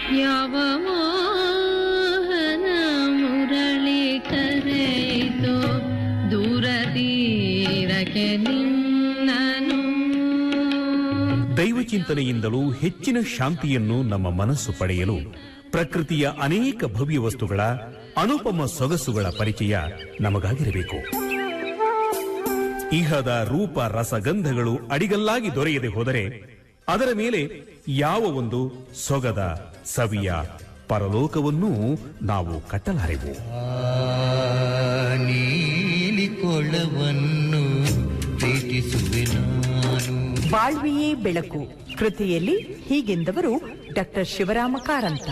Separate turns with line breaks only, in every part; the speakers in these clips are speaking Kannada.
ಯಾವ ಮೋಹನ ಮುರಳಿ ಕರೆಯಿತೋ ದೂರ ತೀರಕ್ಕೆ ನಿನ್ನನು
ದೈವ ಚಿಂತನೆಯಿಂದಲೂ ಹೆಚ್ಚಿನ ಶಾಂತಿಯನ್ನು ನಮ್ಮ ಮನಸ್ಸು ಪಡೆಯಲು ಪ್ರಕೃತಿಯ ಅನೇಕ ಭವ್ಯ ವಸ್ತುಗಳ ಅನುಪಮ ಸೊಗಸುಗಳ ಪರಿಚಯ ನಮಗಾಗಿರಬೇಕು ಇಹದ ರೂಪ ರಸಗಂಧಗಳು ಅಡಿಗಲ್ಲಾಗಿ ದೊರೆಯದೆ ಹೋದರೆ ಅದರ ಮೇಲೆ ಯಾವ ಒಂದು ಸೊಗದ ಸವಿಯ ಪರಲೋಕವನ್ನೂ ನಾವು ಕಟ್ಟಲಾರೆವು
ನೀಲಿ ಕೊಳವನ್ನು ಪ್ರೀತಿಸುವೆ ನಾನು
ಬಾಳ್ವೆಯೇ ಬೆಳಕು ಕೃತಿಯಲ್ಲಿ ಹೀಗೆಂದವರು ಡಾಕ್ಟರ್ ಶಿವರಾಮ ಕಾರಂತ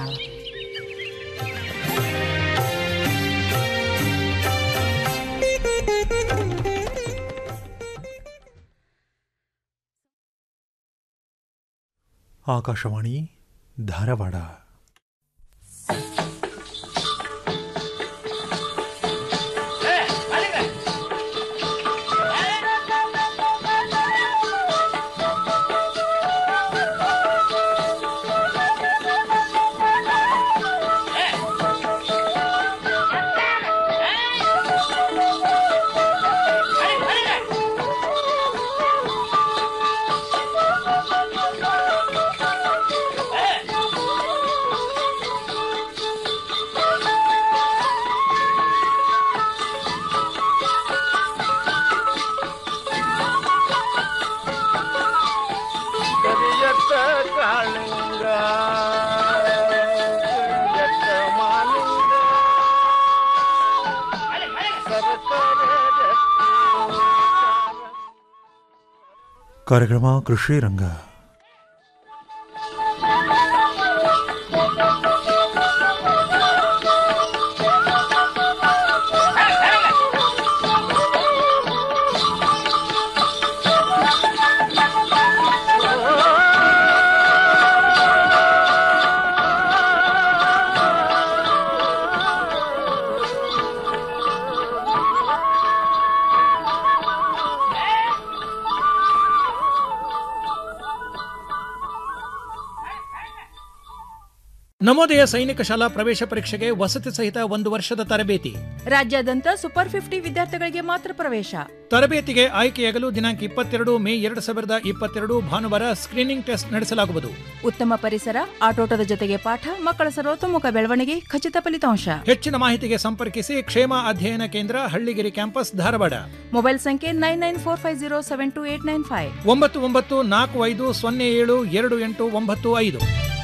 ಆಕಾಶವಾಣಿ ಧಾರವಾಡ
ಕರಿಯತ್ತ ಕಾಳಿಂಗ ಕರಿಯತ್ತ ಮಾಲಿಂಗ ಸರಸರ ರತ್ನ
ಕಾರ್ಯಕ್ರಮ ಕೃಷಿ ರಂಗ
ನವೋದಯ ಸೈನಿಕ ಶಾಲಾ ಪ್ರವೇಶ ಪರೀಕ್ಷೆಗೆ ವಸತಿ ಸಹಿತ ಒಂದು ವರ್ಷದ ತರಬೇತಿ
ರಾಜ್ಯಾದ್ಯಂತ ಸೂಪರ್ ಫಿಫ್ಟಿ ವಿದ್ಯಾರ್ಥಿಗಳಿಗೆ ಮಾತ್ರ ಪ್ರವೇಶ
ತರಬೇತಿಗೆ ಆಯ್ಕೆಯಾಗಲು ದಿನಾಂಕ ಇಪ್ಪತ್ತೆರಡು ಮೇ ಎರಡು ಸಾವಿರದ ಇಪ್ಪತ್ತೆರಡು ಭಾನುವಾರ ಸ್ಕ್ರೀನಿಂಗ್ ಟೆಸ್ಟ್ ನಡೆಸಲಾಗುವುದು
ಉತ್ತಮ ಪರಿಸರ ಆಟೋಟದ ಜೊತೆಗೆ ಪಾಠ ಮಕ್ಕಳ ಸರ್ವತೋಮುಖ ಬೆಳವಣಿಗೆ ಖಚಿತ ಫಲಿತಾಂಶ
ಹೆಚ್ಚಿನ ಮಾಹಿತಿಗೆ ಸಂಪರ್ಕಿಸಿ ಕ್ಷೇಮ ಅಧ್ಯಯನ ಕೇಂದ್ರ ಹಳ್ಳಿಗಿರಿ ಕ್ಯಾಂಪಸ್ ಧಾರವಾಡ
ಮೊಬೈಲ್ ಸಂಖ್ಯೆ nine nine four five zero seven two eight nine five
ಒಂಬತ್ತು ಒಂಬತ್ತು ನಾಲ್ಕು ಐದು ಸೊನ್ನೆ ಏಳು ಎರಡು ಎಂಟು ಒಂಬತ್ತು ಐದು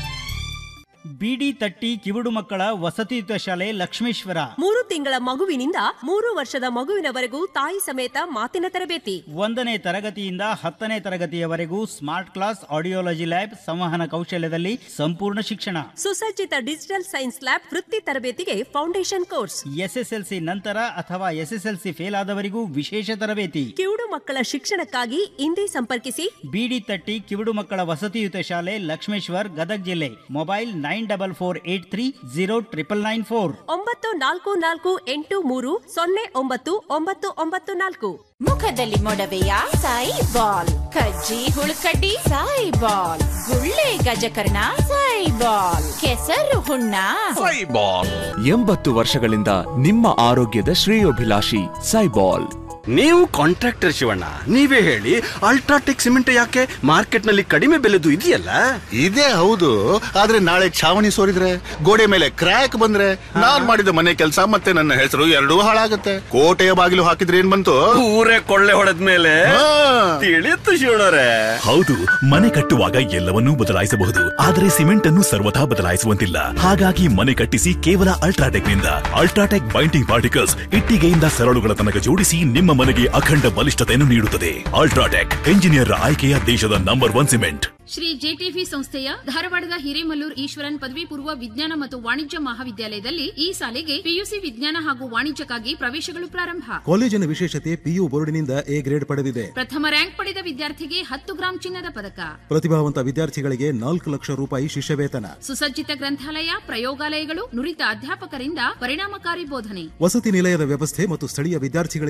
ಬಿಡಿ ತಟ್ಟಿ ಕಿವುಡು ಮಕ್ಕಳ ವಸತಿಯುತ ಶಾಲೆ ಲಕ್ಷ್ಮೇಶ್ವರ
ಮೂರು ತಿಂಗಳ ಮಗುವಿನಿಂದ ಮೂರು ವರ್ಷದ ಮಗುವಿನವರೆಗೂ ತಾಯಿ ಸಮೇತ ಮಾತಿನ ತರಬೇತಿ
ಒಂದನೇ ತರಗತಿಯಿಂದ ಹತ್ತನೇ ತರಗತಿಯವರೆಗೂ ಸ್ಮಾರ್ಟ್ ಕ್ಲಾಸ್ ಆಡಿಯೋಲಜಿ ಲ್ಯಾಬ್ ಸಂವಹನ ಕೌಶಲ್ಯದಲ್ಲಿ ಸಂಪೂರ್ಣ ಶಿಕ್ಷಣ
ಸುಸಜ್ಜಿತ ಡಿಜಿಟಲ್ ಸೈನ್ಸ್ ಲ್ಯಾಬ್ ವೃತ್ತಿ ತರಬೇತಿಗೆ ಫೌಂಡೇಶನ್ ಕೋರ್ಸ್
ಎಸ್ಎಸ್ಎಲ್ಸಿ ನಂತರ ಅಥವಾ ಎಸ್ಎಸ್ಎಲ್ಸಿ ಫೇಲ್ ಆದವರಿಗೂ ವಿಶೇಷ ತರಬೇತಿ
ಕಿವುಡು ಮಕ್ಕಳ ಶಿಕ್ಷಣಕ್ಕಾಗಿ ಇಂದೇ ಸಂಪರ್ಕಿಸಿ
ಬಿಡಿ ತಟ್ಟಿ ಕಿವುಡು ಮಕ್ಕಳ ವಸತಿಯುತ ಶಾಲೆ ಲಕ್ಷ್ಮೇಶ್ವರ್ ಗದಗ್ ಜಿಲ್ಲೆ mobile nine double four eight three zero triple nine four
ಒಂಬತ್ತು ನಾಲ್ಕು ನಾಲ್ಕು ಎಂಟು ಮೂರು ಸೊನ್ನೆ ಒಂಬತ್ತು ಒಂಬತ್ತು ಒಂಬತ್ತು ನಾಲ್ಕು
ಮುಖದಲ್ಲಿ ಮೊಡವೆಯ ಸಾಯಿ ಬಾಲ್ ಕಜ್ಜಿ ಹುಳುಕಡ್ಡಿ ಸಾಯಿ ಬಾಲ್ ಗುಳ್ಳೆ ಗಜಕರ್ಣ ಸಾಯಿ ಬಾಲ್ ಕೆಸರು ಹುಣ್ಣ
ಸೈಬಾಲ್ ಎಂಬತ್ತು ವರ್ಷಗಳಿಂದ ನಿಮ್ಮ ಆರೋಗ್ಯದ ಶ್ರೇಯೋಭಿಲಾಷಿ ಸೈಬಾಲ್
ನೀವು ಕಾಂಟ್ರಾಕ್ಟರ್ ಶಿವಣ್ಣ ನೀವೇ ಹೇಳಿ ಅಲ್ಟ್ರಾಟೆಕ್ ಸಿಮೆಂಟ್ ಯಾಕೆ ಮಾರ್ಕೆಟ್ ನಲ್ಲಿ ಕಡಿಮೆ ಬೆಲೆದು ಇದೆಯಲ್ಲ
ಇದೇ ಹೌದು ಆದ್ರೆ ನಾಳೆ ಛಾವಣಿ ಸೋರಿದ್ರೆ ಗೋಡೆ ಮೇಲೆ ಕ್ರ್ಯಾಕ್ ಬಂದ್ರೆ ನಾನ್ ಮಾಡಿದ ಮನೆ ಕೆಲಸ ಮತ್ತೆ ನನ್ನ ಹೆಸರು ಎರಡೂ ಹಾಳಾಗತ್ತೆ ಕೋಟೆಯ ಬಾಗಿಲು ಹಾಕಿದ್ರೆ ಏನ್ ಬಂತು
ಊರೇ ಕೊಳ್ಳೆ ಹೊಡೆದ ಮೇಲೆ ತಿಳಿಯುತ್ತು ಶಿವಣ್ಣರೇ
ಹೌದು ಮನೆ ಕಟ್ಟುವಾಗ ಎಲ್ಲವನ್ನೂ ಬದಲಾಯಿಸಬಹುದು ಆದರೆ ಸಿಮೆಂಟ್ ಅನ್ನು ಸರ್ವಥಾ ಬದಲಾಯಿಸುವಂತಿಲ್ಲ ಹಾಗಾಗಿ ಮನೆ ಕಟ್ಟಿಸಿ ಕೇವಲ ಅಲ್ಟ್ರಾಟೆಕ್ ನಿಂದ ಅಲ್ಟ್ರಾಟೆಕ್ ಬೈಂಡಿಂಗ್ ಪಾರ್ಟಿಕಲ್ಸ್ ಇಟ್ಟಿಗೆಯಿಂದ ಸರಳುಗಳ ತನಕ ಜೋಡಿಸಿ ನಿಮ್ಮ ಮನೆಗೆ ಅಖಂಡ ಬಲಿಷ್ಠತೆಯನ್ನು ನೀಡುತ್ತದೆ ಅಲ್ಟ್ರಾಟೆಕ್ ಎಂಜಿನಿಯರ್ ಆಯ್ಕೆಯ ದೇಶದ ನಂಬರ್ ಒನ್ ಸಿಮೆಂಟ್
ಶ್ರೀ ಜೆಟಿಫಿ ಸಂಸ್ಥೆಯ ಧಾರವಾಡದ ಹಿರೇಮಲ್ಲೂರ್ ಈಶ್ವರನ್ ಪದವಿ ಪೂರ್ವ ವಿಜ್ಞಾನ ಮತ್ತು ವಾಣಿಜ್ಯ ಮಹಾವಿದ್ಯಾಲಯದಲ್ಲಿ ಈ ಸಾಲಿಗೆ ಪಿಯುಸಿ ವಿಜ್ಞಾನ ಹಾಗೂ ವಾಣಿಜ್ಯಕ್ಕಾಗಿ ಪ್ರವೇಶಗಳು ಪ್ರಾರಂಭ
ಕಾಲೇಜಿನ ವಿಶೇಷತೆ ಪಿಯು ಬೋರ್ಡಿನಿಂದ ಎ ಗ್ರೇಡ್ ಪಡೆದಿದೆ
ಪ್ರಥಮ ರ್ಯಾಂಕ್ ಪಡೆದ ವಿದ್ಯಾರ್ಥಿಗೆ ಹತ್ತು ಗ್ರಾಂ ಚಿನ್ನದ ಪದಕ
ಪ್ರತಿಭಾವಂತ ವಿದ್ಯಾರ್ಥಿಗಳಿಗೆ ನಾಲ್ಕು ಲಕ್ಷ ರೂಪಾಯಿ ಶಿಷ್ಯ ವೇತನ
ಸುಸಜ್ಜಿತ ಗ್ರಂಥಾಲಯ ಪ್ರಯೋಗಾಲಯಗಳು ನುರಿತ ಅಧ್ಯಾಪಕರಿಂದ ಪರಿಣಾಮಕಾರಿ ಬೋಧನೆ
ವಸತಿ ನಿಲಯದ ವ್ಯವಸ್ಥೆ ಮತ್ತು ಸ್ಥಳೀಯ ವಿದ್ಯಾರ್ಥಿಗಳಿಗಾಗಿ ಬಸ್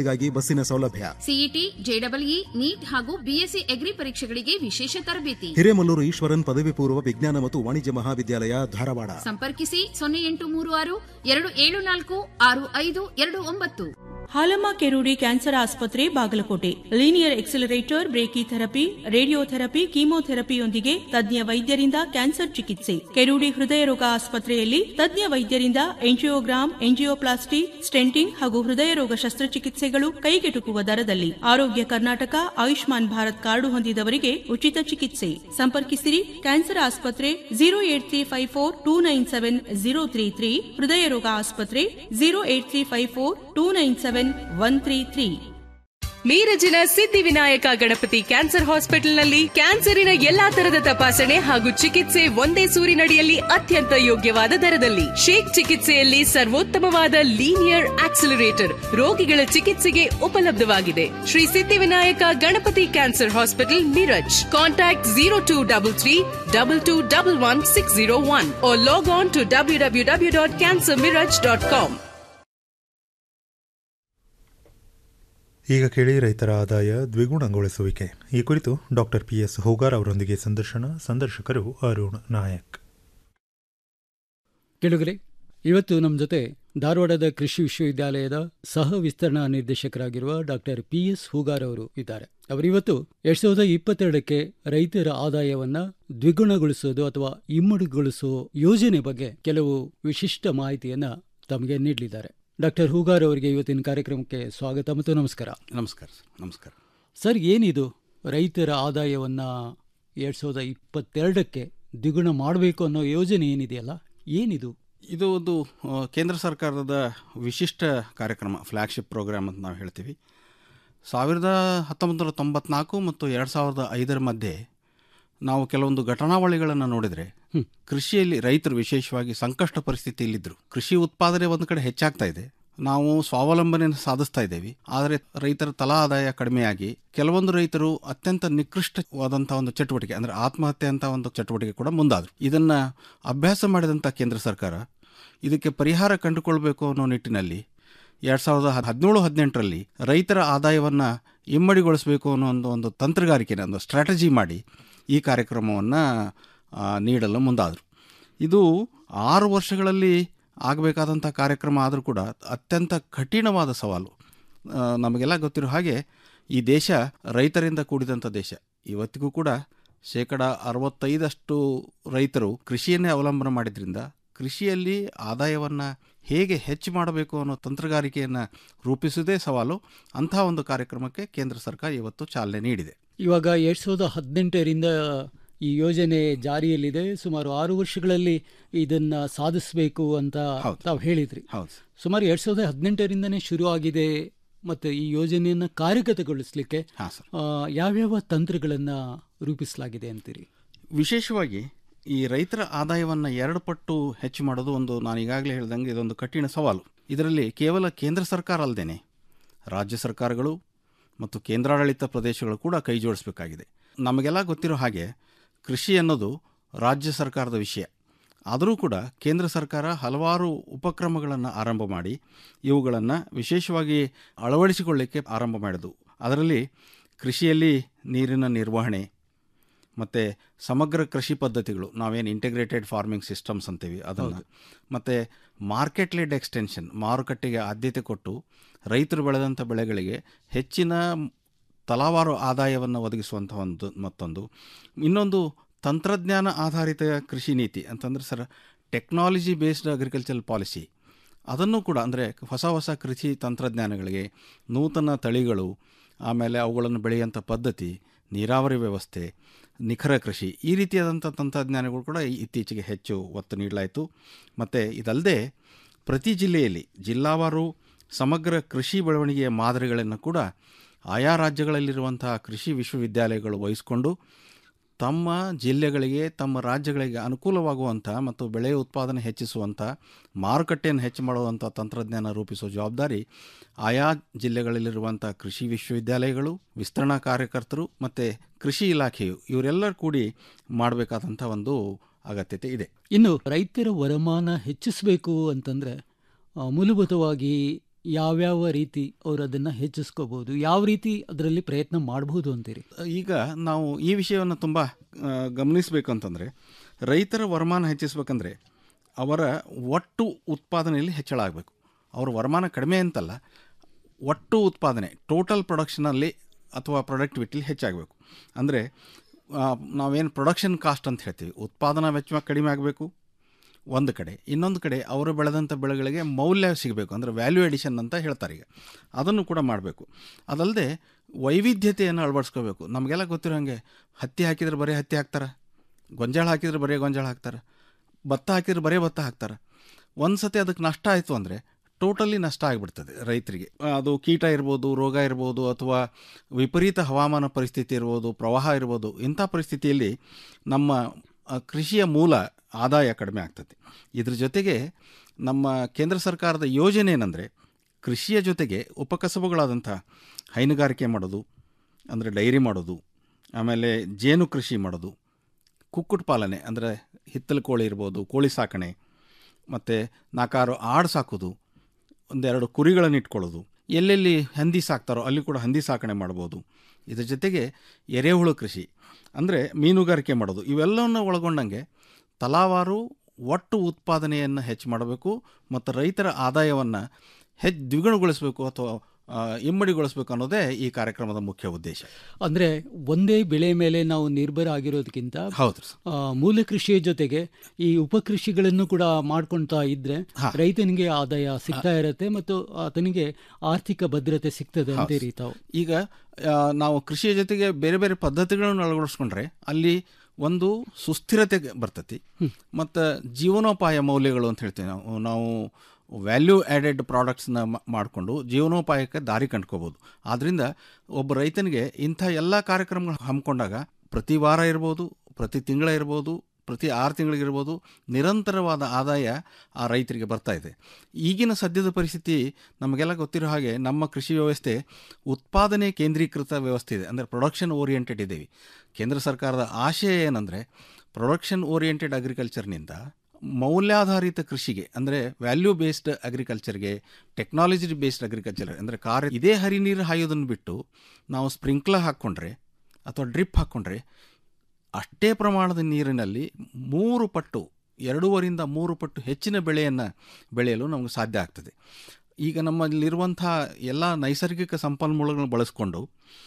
ಬಸ್ಸಿನ ಸೌಲಭ್ಯ
ಸಿಇಟಿ ಜೆಡಬ್ಲ್ಇ ನೀಟ್ ಹಾಗೂ ಬಿಎಸ್ಸಿ ಅಗ್ರಿ ಪರೀಕ್ಷೆಗಳಿಗೆ ವಿಶೇಷ ತರಬೇತಿ
ಹಿರೇಮಲ್ಲೂರು ಈಶ್ವರನ್ ಪದವಿ ಪೂರ್ವ ವಿಜ್ಞಾನ ಮತ್ತು ವಾಣಿಜ್ಯ ಮಹಾವಿದ್ಯಾಲಯ ಧಾರವಾಡ
ಸಂಪರ್ಕಿಸಿ ಸೊನ್ನೆ ಎಂಟು ಮೂರು ಆರು ಎರಡು ಏಳು ನಾಲ್ಕು ಆರು ಐದು ಎರಡು ಒಂಬತ್ತು
ಹಾಲಮ್ಮ ಕೆರೂಡಿ ಕ್ಯಾನ್ಸರ್ ಆಸ್ಪತ್ರೆ Bagalkot linear accelerator brachytherapy radiotherapy ಕೀಮೋಥೆರಪಿಯೊಂದಿಗೆ ತಜ್ಞ ವೈದ್ಯರಿಂದ ಕ್ಯಾನ್ಸರ್ ಚಿಕಿತ್ಸೆ ಕೆರೂಡಿ ಹೃದಯ ರೋಗ ಆಸ್ಪತ್ರೆಯಲ್ಲಿ ತಜ್ಞ ವೈದ್ಯರಿಂದ ಎಂಜಿಯೋಗ್ರಾಮ್ ಎಂಜಿಯೋಪ್ಲಾಸ್ಟಿ ಸ್ಟೆಂಟಿಂಗ್ ಹಾಗೂ ಹೃದಯ ರೋಗ ಶಸ್ತ್ರಚಿಕಿತ್ಸೆಗಳು ಕೈಗೆಟುಕುವ ದರದಲ್ಲಿ ಆರೋಗ್ಯ ಕರ್ನಾಟಕ ಆಯುಷ್ಮಾನ್ ಭಾರತ್ ಕಾರ್ಡು ಹೊಂದಿದವರಿಗೆ ಉಚಿತ ಚಿಕಿತ್ಸೆ ಸಂಪರ್ಕಿಸಿರಿ ಕ್ಯಾನ್ಸರ್ ಆಸ್ಪತ್ರೆ zero eight three five four two nine seven zero three three ಹೃದಯ ರೋಗ ಆಸ್ಪತ್ರೆ zero eight three five four two nine seven one three three
ಮೀರಜಿನ ಸಿದ್ಧಿವಿನಾಯಕ ಗಣಪತಿ ಕ್ಯಾನ್ಸರ್ ಹಾಸ್ಪಿಟಲ್ನಲ್ಲಿ ಕ್ಯಾನ್ಸರಿನ ಎಲ್ಲಾ ತರದ ತಪಾಸಣೆ ಹಾಗೂ ಚಿಕಿತ್ಸೆ ಒಂದೇ ಸೂರಿನಡಿಯಲ್ಲಿ ಅತ್ಯಂತ ಯೋಗ್ಯವಾದ ದರದಲ್ಲಿ ಶೇಕ್ ಚಿಕಿತ್ಸೆಯಲ್ಲಿ ಸರ್ವೋತ್ತಮವಾದ ಲೀನಿಯರ್ ಆಕ್ಸಿಲರೇಟರ್ ರೋಗಿಗಳ ಚಿಕಿತ್ಸೆಗೆ ಉಪಲಬ್ಧವಾಗಿದೆ Shri Siddhivinayak Ganapati cancer hospital Miraj contact zero two double three double two double one six zero one log on to W W W dot cancer Miraj dot com
ಈಗ ಕೇಳಿ ರೈತರ ಆದಾಯ ದ್ವಿಗುಣಗೊಳಿಸುವಿಕೆ ಈ ಕುರಿತು ಡಾಕ್ಟರ್ ಪಿ ಎಸ್ ಹೋಗಾರ್ ಅವರೊಂದಿಗೆ ಸಂದರ್ಶನ ಸಂದರ್ಶಕರು ಅರುಣ್ ನಾಯಕ್
ಕೆಳಗರೆ ಇವತ್ತು ನಮ್ಮ ಜೊತೆ ಧಾರವಾಡದ ಕೃಷಿ ವಿಶ್ವವಿದ್ಯಾಲಯದ ಸಹ ವಿಸ್ತರಣಾ ನಿರ್ದೇಶಕರಾಗಿರುವ ಡಾಕ್ಟರ್ ಪಿ ಎಸ್ ಹೂಗಾರ್ ಅವರು ಇದ್ದಾರೆ ಅವರಿವತ್ತು ಎರಡ್ ಸಾವಿರದ ಇಪ್ಪತ್ತೆರಡಕ್ಕೆ ರೈತರ ಆದಾಯವನ್ನ ದ್ವಿಗುಣಗೊಳಿಸೋದು ಅಥವಾ ಇಮ್ಮಡಿಗೊಳಿಸೋ ಯೋಜನೆ ಬಗ್ಗೆ ಕೆಲವು ವಿಶಿಷ್ಟ ಮಾಹಿತಿಯನ್ನ ತಮಗೆ ನೀಡಲಿದ್ದಾರೆ ಡಾಕ್ಟರ್ ಹೂಗಾರ್ ಅವರಿಗೆ ಇವತ್ತಿನ ಕಾರ್ಯಕ್ರಮಕ್ಕೆ ಸ್ವಾಗತ ಮತ್ತು ನಮಸ್ಕಾರ
ನಮಸ್ಕಾರ ನಮಸ್ಕಾರ
ಸರ್ ಏನಿದು ರೈತರ ಆದಾಯವನ್ನ ಎರಡ್ ಸಾವಿರದ ಇಪ್ಪತ್ತೆರಡಕ್ಕೆ ದ್ವಿಗುಣ ಮಾಡಬೇಕು ಅನ್ನೋ ಯೋಜನೆ ಏನಿದೆಯಲ್ಲ ಏನಿದು
ಇದು ಒಂದು ಆ, ಕೇಂದ್ರ ಸರ್ಕಾರದ ವಿಶಿಷ್ಟ ಕಾರ್ಯಕ್ರಮ ಫ್ಲ್ಯಾಗ್ಶಿಪ್ ಪ್ರೋಗ್ರಾಮ್ ಅಂತ ನಾವು ಹೇಳ್ತೀವಿ ಸಾವಿರದ ಹತ್ತೊಂಬತ್ತು ನೂರ ತೊಂಬತ್ನಾಲ್ಕು ಮತ್ತು ಎರಡು ಸಾವಿರದ ಐದರ ಮಧ್ಯೆ ನಾವು ಕೆಲವೊಂದು ಘಟನಾವಳಿಗಳನ್ನು ನೋಡಿದರೆ ಕೃಷಿಯಲ್ಲಿ ರೈತರು ವಿಶೇಷವಾಗಿ ಸಂಕಷ್ಟ ಪರಿಸ್ಥಿತಿಯಲ್ಲಿದ್ದರು ಕೃಷಿ ಉತ್ಪಾದನೆ ಒಂದು ಕಡೆ ಹೆಚ್ಚಾಗ್ತಾ ಇದೆ ನಾವು ಸ್ವಾವಲಂಬನೆಯನ್ನು ಸಾಧಿಸ್ತಾ ಇದ್ದೇವೆ ಆದರೆ ರೈತರ ತಲಾ ಆದಾಯ ಕಡಿಮೆಯಾಗಿ ಕೆಲವೊಂದು ರೈತರು ಅತ್ಯಂತ ನಿಕೃಷ್ಟವಾದಂಥ ಒಂದು ಚಟುವಟಿಕೆ ಅಂದರೆ ಆತ್ಮಹತ್ಯೆ ಅಂತ ಒಂದು ಚಟುವಟಿಕೆ ಕೂಡ ಮುಂದಾದರು ಇದನ್ನ ಅಭ್ಯಾಸ ಮಾಡಿದಂಥ ಕೇಂದ್ರ ಸರ್ಕಾರ ಇದಕ್ಕೆ ಪರಿಹಾರ ಕಂಡುಕೊಳ್ಬೇಕು ಅನ್ನೋ ನಿಟ್ಟಿನಲ್ಲಿ ಎರಡು ಸಾವಿರದ ಹದಿನೇಳು ಹದಿನೆಂಟರಲ್ಲಿ ರೈತರ ಆದಾಯವನ್ನು ಇಮ್ಮಡಿಗೊಳಿಸಬೇಕು ಅನ್ನೋ ಒಂದು ಒಂದು ತಂತ್ರಗಾರಿಕೆನ ಒಂದು ಸ್ಟ್ರಾಟಜಿ ಮಾಡಿ ಈ ಕಾರ್ಯಕ್ರಮವನ್ನು ನೀಡಲು ಮುಂದಾದರು ಇದು ಆರು ವರ್ಷಗಳಲ್ಲಿ ಆಗಬೇಕಾದಂಥ ಕಾರ್ಯಕ್ರಮ ಆದರೂ ಕೂಡ ಅತ್ಯಂತ ಕಠಿಣವಾದ ಸವಾಲು ಆ, ನಮಗೆಲ್ಲ ಗೊತ್ತಿರೋ ಹಾಗೆ ಈ ದೇಶ ರೈತರಿಂದ ಕೂಡಿದಂಥ ದೇಶ ಇವತ್ತಿಗೂ ಕೂಡ ಶೇಕಡ ಅರವತ್ತೈದಷ್ಟು ರೈತರು ಕೃಷಿಯನ್ನೇ ಅವಲಂಬನೆ ಮಾಡಿದ್ರಿಂದ ಕೃಷಿಯಲ್ಲಿ ಆದಾಯವನ್ನು ಹೇಗೆ ಹೆಚ್ಚು ಮಾಡಬೇಕು ಅನ್ನೋ ತಂತ್ರಗಾರಿಕೆಯನ್ನು ರೂಪಿಸುವುದೇ ಸವಾಲು ಅಂಥ ಒಂದು ಕಾರ್ಯಕ್ರಮಕ್ಕೆ ಕೇಂದ್ರ ಸರ್ಕಾರ ಇವತ್ತು ಚಾಲನೆ ನೀಡಿದೆ
ಇವಾಗ ಎರಡ್ ಸಾವಿರದ ಹದಿನೆಂಟರಿಂದ ಈ ಯೋಜನೆ ಜಾರಿಯಲ್ಲಿದೆ ಸುಮಾರು ಆರು ವರ್ಷಗಳಲ್ಲಿ ಇದನ್ನ ಸಾಧಿಸಬೇಕು ಅಂತ ತಾವು ಹೇಳಿದ್ರಿ ಸುಮಾರು ಎರಡ್ ಸಾವಿರದ ಹದಿನೆಂಟರಿಂದನೇ ಶುರು ಆಗಿದೆ ಮತ್ತೆ ಈ ಯೋಜನೆಯನ್ನ ಕಾರ್ಯಗತಗೊಳಿಸಲಿಕ್ಕೆ ಆ, ಯಾವ್ಯಾವ ತಂತ್ರಗಳನ್ನ ರೂಪಿಸಲಾಗಿದೆ ಅಂತೀರಿ
ವಿಶೇಷವಾಗಿ ಈ ರೈತರ ಆದಾಯವನ್ನು ಎರಡು ಪಟ್ಟು ಹೆಚ್ಚು ಮಾಡೋದು ಒಂದು ನಾನು ಈಗಾಗಲೇ ಹೇಳಿದಂಗೆ ಇದೊಂದು ಕಠಿಣ ಸವಾಲು ಇದರಲ್ಲಿ ಕೇವಲ ಕೇಂದ್ರ ಸರ್ಕಾರ ಅಲ್ಲದೇನೆ ರಾಜ್ಯ ಸರ್ಕಾರಗಳು ಮತ್ತು ಕೇಂದ್ರಾಡಳಿತ ಪ್ರದೇಶಗಳು ಕೂಡ ಕೈ ಜೋಡಿಸಬೇಕಾಗಿದೆ ನಮಗೆಲ್ಲ ಗೊತ್ತಿರೋ ಹಾಗೆ ಕೃಷಿ ಅನ್ನೋದು ರಾಜ್ಯ ಸರ್ಕಾರದ ವಿಷಯ ಆದರೂ ಕೂಡ ಕೇಂದ್ರ ಸರ್ಕಾರ ಹಲವಾರು ಉಪಕ್ರಮಗಳನ್ನು ಆರಂಭ ಮಾಡಿ ಇವುಗಳನ್ನು ವಿಶೇಷವಾಗಿ ಅಳವಡಿಸಿಕೊಳ್ಳಿಕ್ಕೆ ಆರಂಭ ಮಾಡಿದವು ಅದರಲ್ಲಿ ಕೃಷಿಯಲ್ಲಿ ನೀರಿನ ನಿರ್ವಹಣೆ ಮತ್ತು ಸಮಗ್ರ ಕೃಷಿ ಪದ್ಧತಿಗಳು ನಾವೇನು ಇಂಟಿಗ್ರೇಟೆಡ್ ಫಾರ್ಮಿಂಗ್ ಸಿಸ್ಟಮ್ಸ್ ಅಂತೀವಿ ಅದನ್ನು ಮತ್ತು ಮಾರ್ಕೆಟ್ ಲೆಡ್ ಎಕ್ಸ್ಟೆನ್ಷನ್ ಮಾರುಕಟ್ಟೆಗೆ ಆದ್ಯತೆ ಕೊಟ್ಟು ರೈತರು ಬೆಳೆದಂಥ ಬೆಳೆಗಳಿಗೆ ಹೆಚ್ಚಿನ ತಲಾವಾರು ಆದಾಯವನ್ನು ಒದಗಿಸುವಂಥ ಒಂದು ಮತ್ತೊಂದು ಇನ್ನೊಂದು ತಂತ್ರಜ್ಞಾನ ಆಧಾರಿತ ಕೃಷಿ ನೀತಿ ಅಂತಂದರೆ sir technology based agriculture policy ಅದನ್ನು ಕೂಡ ಅಂದರೆ ಹೊಸ ಹೊಸ ಕೃಷಿ ತಂತ್ರಜ್ಞಾನಗಳಿಗೆ ನೂತನ ತಳಿಗಳು ಆಮೇಲೆ ಅವುಗಳನ್ನು ಬೆಳೆಯುವಂಥ ಪದ್ಧತಿ ನೀರಾವರಿ ವ್ಯವಸ್ಥೆ ನಿಖರ ಕೃಷಿ ಈ ರೀತಿಯಾದಂಥ ತಂತ್ರಜ್ಞಾನಗಳು ಕೂಡ ಇತ್ತೀಚೆಗೆ ಹೆಚ್ಚು ಒತ್ತು ನೀಡಲಾಯಿತು ಮತ್ತು ಇದಲ್ಲದೆ ಪ್ರತಿ ಜಿಲ್ಲೆಯಲ್ಲಿ ಜಿಲ್ಲಾವಾರು ಸಮಗ್ರ ಕೃಷಿ ಬೆಳವಣಿಗೆಯ ಮಾದರಿಗಳನ್ನು ಕೂಡ ಆಯಾ ರಾಜ್ಯಗಳಲ್ಲಿರುವಂತಹ ಕೃಷಿ ವಿಶ್ವವಿದ್ಯಾಲಯಗಳು ವಹಿಸಿಕೊಂಡು ತಮ್ಮ ಜಿಲ್ಲೆಗಳಿಗೆ ತಮ್ಮ ರಾಜ್ಯಗಳಿಗೆ ಅನುಕೂಲವಾಗುವಂಥ ಮತ್ತು ಬೆಳೆ ಉತ್ಪಾದನೆ ಹೆಚ್ಚಿಸುವಂಥ ಮಾರುಕಟ್ಟೆಯನ್ನು ಹೆಚ್ಚು ಮಾಡುವಂಥ ತಂತ್ರಜ್ಞಾನ ರೂಪಿಸುವ ಜವಾಬ್ದಾರಿ ಆಯಾ ಜಿಲ್ಲೆಗಳಲ್ಲಿರುವಂಥ ಕೃಷಿ ವಿಶ್ವವಿದ್ಯಾಲಯಗಳು ವಿಸ್ತರಣಾ ಕಾರ್ಯಕರ್ತರು ಮತ್ತು ಕೃಷಿ ಇಲಾಖೆಯು ಇವರೆಲ್ಲರೂ ಕೂಡಿ ಮಾಡಬೇಕಾದಂಥ ಒಂದು ಅಗತ್ಯತೆ ಇದೆ
ಇನ್ನು ರೈತರ ವರಮಾನ ಹೆಚ್ಚಿಸಬೇಕು ಅಂತಂದ್ರೆ ಆ, ಮೂಲಭೂತವಾಗಿ ಯಾವ್ಯಾವ ರೀತಿ ಅವರು ಅದನ್ನ ಹೆಚ್ಚಿಸ್ಕೋಬಹುದು ಯಾವ ರೀತಿ ಅದರಲ್ಲಿ ಪ್ರಯತ್ನ ಮಾಡಬಹುದು ಅಂತೀರಿ
ಈಗ ನಾವು ಈ ವಿಷಯವನ್ನು ತುಂಬ ಆ, ಗಮನಿಸಬೇಕು ಅಂತಂದರೆ ರೈತರ ವರಮಾನ ಹೆಚ್ಚಿಸ್ಬೇಕಂದ್ರೆ ಅವರ ಒಟ್ಟು ಉತ್ಪಾದನೆಯಲ್ಲಿ ಹೆಚ್ಚಳ ಆಗಬೇಕು ಅವ್ರ ವರಮಾನ ಕಡಿಮೆ ಅಂತಲ್ಲ ಒಟ್ಟು ಉತ್ಪಾದನೆ ಟೋಟಲ್ ಪ್ರೊಡಕ್ಷನಲ್ಲಿ ಅಥವಾ ಪ್ರೊಡಕ್ಟಿವಿಟಿಲಿ ಹೆಚ್ಚಾಗಬೇಕು ಅಂದರೆ ನಾವೇನು ಪ್ರೊಡಕ್ಷನ್ ಕಾಸ್ಟ್ ಅಂತ ಹೇಳ್ತೀವಿ ಉತ್ಪಾದನಾ ವೆಚ್ಚ ಕಡಿಮೆ ಆಗಬೇಕು ಒಂದು ಕಡೆ ಇನ್ನೊಂದು ಕಡೆ ಅವರು ಬೆಳೆದಂಥ ಬೆಳೆಗಳಿಗೆ ಮೌಲ್ಯ ಸಿಗಬೇಕು ಅಂದರೆ ವ್ಯಾಲ್ಯೂ ಎಡಿಷನ್ ಅಂತ ಹೇಳ್ತಾರೆ ಈಗ ಅದನ್ನು ಕೂಡ ಮಾಡಬೇಕು ಅದಲ್ಲದೆ ವೈವಿಧ್ಯತೆಯನ್ನು ಅಳವಡಿಸ್ಕೋಬೇಕು ನಮಗೆಲ್ಲ ಗೊತ್ತಿರೋ ಹಾಗೆ ಹತ್ತಿ ಹಾಕಿದ್ರೆ ಬರೀ ಹತ್ತಿ ಹಾಕ್ತಾರೆ ಗೊಂಜಾಳ ಹಾಕಿದ್ರೆ ಬರೀ ಗೊಂಜಾಳ ಹಾಕ್ತಾರೆ ಭತ್ತ ಹಾಕಿದ್ರೆ ಬರೀ ಭತ್ತ ಹಾಕ್ತಾರೆ ಒಂದು ಸತಿ ಅದಕ್ಕೆ ನಷ್ಟ ಆಯಿತು ಅಂದರೆ ಟೋಟಲಿ ನಷ್ಟ ಆಗಿಬಿಡ್ತದೆ ರೈತರಿಗೆ ಅದು ಕೀಟ ಇರ್ಬೋದು ರೋಗ ಇರ್ಬೋದು ಅಥವಾ ವಿಪರೀತ ಹವಾಮಾನ ಪರಿಸ್ಥಿತಿ ಇರ್ಬೋದು ಪ್ರವಾಹ ಇರ್ಬೋದು ಇಂಥ ಪರಿಸ್ಥಿತಿಯಲ್ಲಿ ನಮ್ಮ ಆ, ಕೃಷಿಯ ಮೂಲ ಆದಾಯ ಕಡಿಮೆ ಆಗ್ತದೆ ಇದ್ರ ಜೊತೆಗೆ ನಮ್ಮ ಕೇಂದ್ರ ಸರ್ಕಾರದ ಯೋಜನೆ ಏನಂದರೆ ಕೃಷಿಯ ಜೊತೆಗೆ ಉಪಕಸಬುಗಳಾದಂಥ ಹೈನುಗಾರಿಕೆ ಮಾಡೋದು ಅಂದರೆ ಡೈರಿ ಮಾಡೋದು ಆಮೇಲೆ ಜೇನು ಕೃಷಿ ಮಾಡೋದು ಕುಕ್ಕುಟ್ ಪಾಲನೆ ಅಂದರೆ ಹಿತ್ತಲು ಕೋಳಿ ಇರ್ಬೋದು ಕೋಳಿ ಸಾಕಣೆ ಮತ್ತು ನಾಲ್ಕಾರು ಆಡು ಸಾಕೋದು ಒಂದೆರಡು ಕುರಿಗಳನ್ನು ಇಟ್ಕೊಳ್ಳೋದು ಎಲ್ಲೆಲ್ಲಿ ಹಂದಿ ಸಾಕ್ತಾರೋ ಅಲ್ಲಿ ಕೂಡ ಹಂದಿ ಸಾಕಣೆ ಮಾಡ್ಬೋದು ಇದ್ರ ಜೊತೆಗೆ ಎರೆಹುಳು ಕೃಷಿ ಅಂದರೆ ಮೀನುಗಾರಿಕೆ ಮಾಡೋದು ಇವೆಲ್ಲವನ್ನು ಒಳಗೊಂಡಂಗೆ ತಲಾವಾರು ಒಟ್ಟು ಉತ್ಪಾದನೆಯನ್ನು ಹೆಚ್ಚು ಮಾಡಬೇಕು ಮತ್ತು ರೈತರ ಆದಾಯವನ್ನು ಹೆಚ್ಚು ದ್ವಿಗುಣಗೊಳಿಸಬೇಕು ಅಥವಾ ಆ, ಇಮ್ಮಡಿಗೊಳಿಸಬೇಕು ಅನ್ನೋದೇ ಈ ಕಾರ್ಯಕ್ರಮದ ಮುಖ್ಯ ಉದ್ದೇಶ
ಅಂದ್ರೆ ಒಂದೇ ಬೆಳೆ ಮೇಲೆ ನಾವು ನಿರ್ಭರ ಆಗಿರೋದಕ್ಕಿಂತ
ಹೌದು
ಆ, ಮೂಲ ಕೃಷಿಯ ಜೊತೆಗೆ ಈ ಉಪಕೃಷಿಗಳನ್ನು ಕೂಡ ಮಾಡ್ಕೊಳ್ತಾ ಇದ್ರೆ ರೈತನಿಗೆ ಆದಾಯ ಸಿಗ್ತಾ ಇರತ್ತೆ ಮತ್ತು ಆತನಿಗೆ ಆರ್ಥಿಕ ಭದ್ರತೆ ಸಿಗ್ತದೆ ಅಂತೀರಿ ತಾವು
ಈಗ ಆ, ನಾವು ಕೃಷಿಯ ಜೊತೆಗೆ ಬೇರೆ ಬೇರೆ ಪದ್ಧತಿಗಳನ್ನು ಅಳವಡಿಸ್ಕೊಂಡ್ರೆ ಅಲ್ಲಿ ಒಂದು ಸುಸ್ಥಿರತೆ ಬರ್ತತಿ ಮತ್ತು ಜೀವನೋಪಾಯ ಮೌಲ್ಯಗಳು ಅಂತ ಹೇಳ್ತೀವಿ ನಾವು ನಾವು ವ್ಯಾಲ್ಯೂ ಆ್ಯಡೆಡ್ ಪ್ರಾಡಕ್ಟ್ಸ್ನ ಮಾಡಿಕೊಂಡು ಜೀವನೋಪಾಯಕ್ಕೆ ದಾರಿ ಕಂಡ್ಕೋಬೋದು ಆದ್ದರಿಂದ ಒಬ್ಬ ರೈತನಿಗೆ ಇಂಥ ಎಲ್ಲ ಕಾರ್ಯಕ್ರಮಗಳು ಹಮ್ಮಿಕೊಂಡಾಗ ಪ್ರತಿ ವಾರ ಇರ್ಬೋದು ಪ್ರತಿ ತಿಂಗಳ ಇರ್ಬೋದು ಪ್ರತಿ ಆರು ತಿಂಗಳಿಗಿರ್ಬೋದು ನಿರಂತರವಾದ ಆದಾಯ ಆ ರೈತರಿಗೆ ಬರ್ತಾ ಇದೆ ಈಗಿನ ಸದ್ಯದ ಪರಿಸ್ಥಿತಿ ನಮಗೆಲ್ಲ ಗೊತ್ತಿರೋ ಹಾಗೆ ನಮ್ಮ ಕೃಷಿ ವ್ಯವಸ್ಥೆ ಉತ್ಪಾದನೆ ಕೇಂದ್ರೀಕೃತ ವ್ಯವಸ್ಥೆ ಇದೆ ಅಂದರೆ ಪ್ರೊಡಕ್ಷನ್ ಓರಿಯೆಂಟೆಡ್ ಇದ್ದೀವಿ ಕೇಂದ್ರ ಸರ್ಕಾರದ ಆಶಯ ಏನಂದರೆ ಪ್ರೊಡಕ್ಷನ್ ಓರಿಯೆಂಟೆಡ್ ಅಗ್ರಿಕಲ್ಚರ್ನಿಂದ ಮೌಲ್ಯಾಧಾರಿತ ಕೃಷಿಗೆ ಅಂದರೆ ವ್ಯಾಲ್ಯೂ ಬೇಸ್ಡ್ ಅಗ್ರಿಕಲ್ಚರ್ಗೆ ಟೆಕ್ನಾಲಜಿ ಬೇಸ್ಡ್ ಅಗ್ರಿಕಲ್ಚರ್ ಅಂದರೆ ಕಾರ್ಯ ಇದೇ ಹರಿ ನೀರು ಹಾಯೋದನ್ನು ಬಿಟ್ಟು ನಾವು ಸ್ಪ್ರಿಂಕ್ಲರ್ ಹಾಕ್ಕೊಂಡ್ರೆ ಅಥವಾ ಡ್ರಿಪ್ ಹಾಕ್ಕೊಂಡ್ರೆ ಅಷ್ಟೇ ಪ್ರಮಾಣದ ನೀರಿನಲ್ಲಿ ಮೂರು ಪಟ್ಟು ಎರಡೂವರಿಂದ ಮೂರು ಪಟ್ಟು ಹೆಚ್ಚಿನ ಬೆಳೆಯನ್ನು ಬೆಳೆಯಲು ನಮಗೆ ಸಾಧ್ಯ ಆಗ್ತದೆ ಈಗ ನಮ್ಮಲ್ಲಿರುವಂಥ ಎಲ್ಲ ನೈಸರ್ಗಿಕ ಸಂಪನ್ಮೂಲಗಳನ್ನು ಬಳಸ್ಕೊಂಡು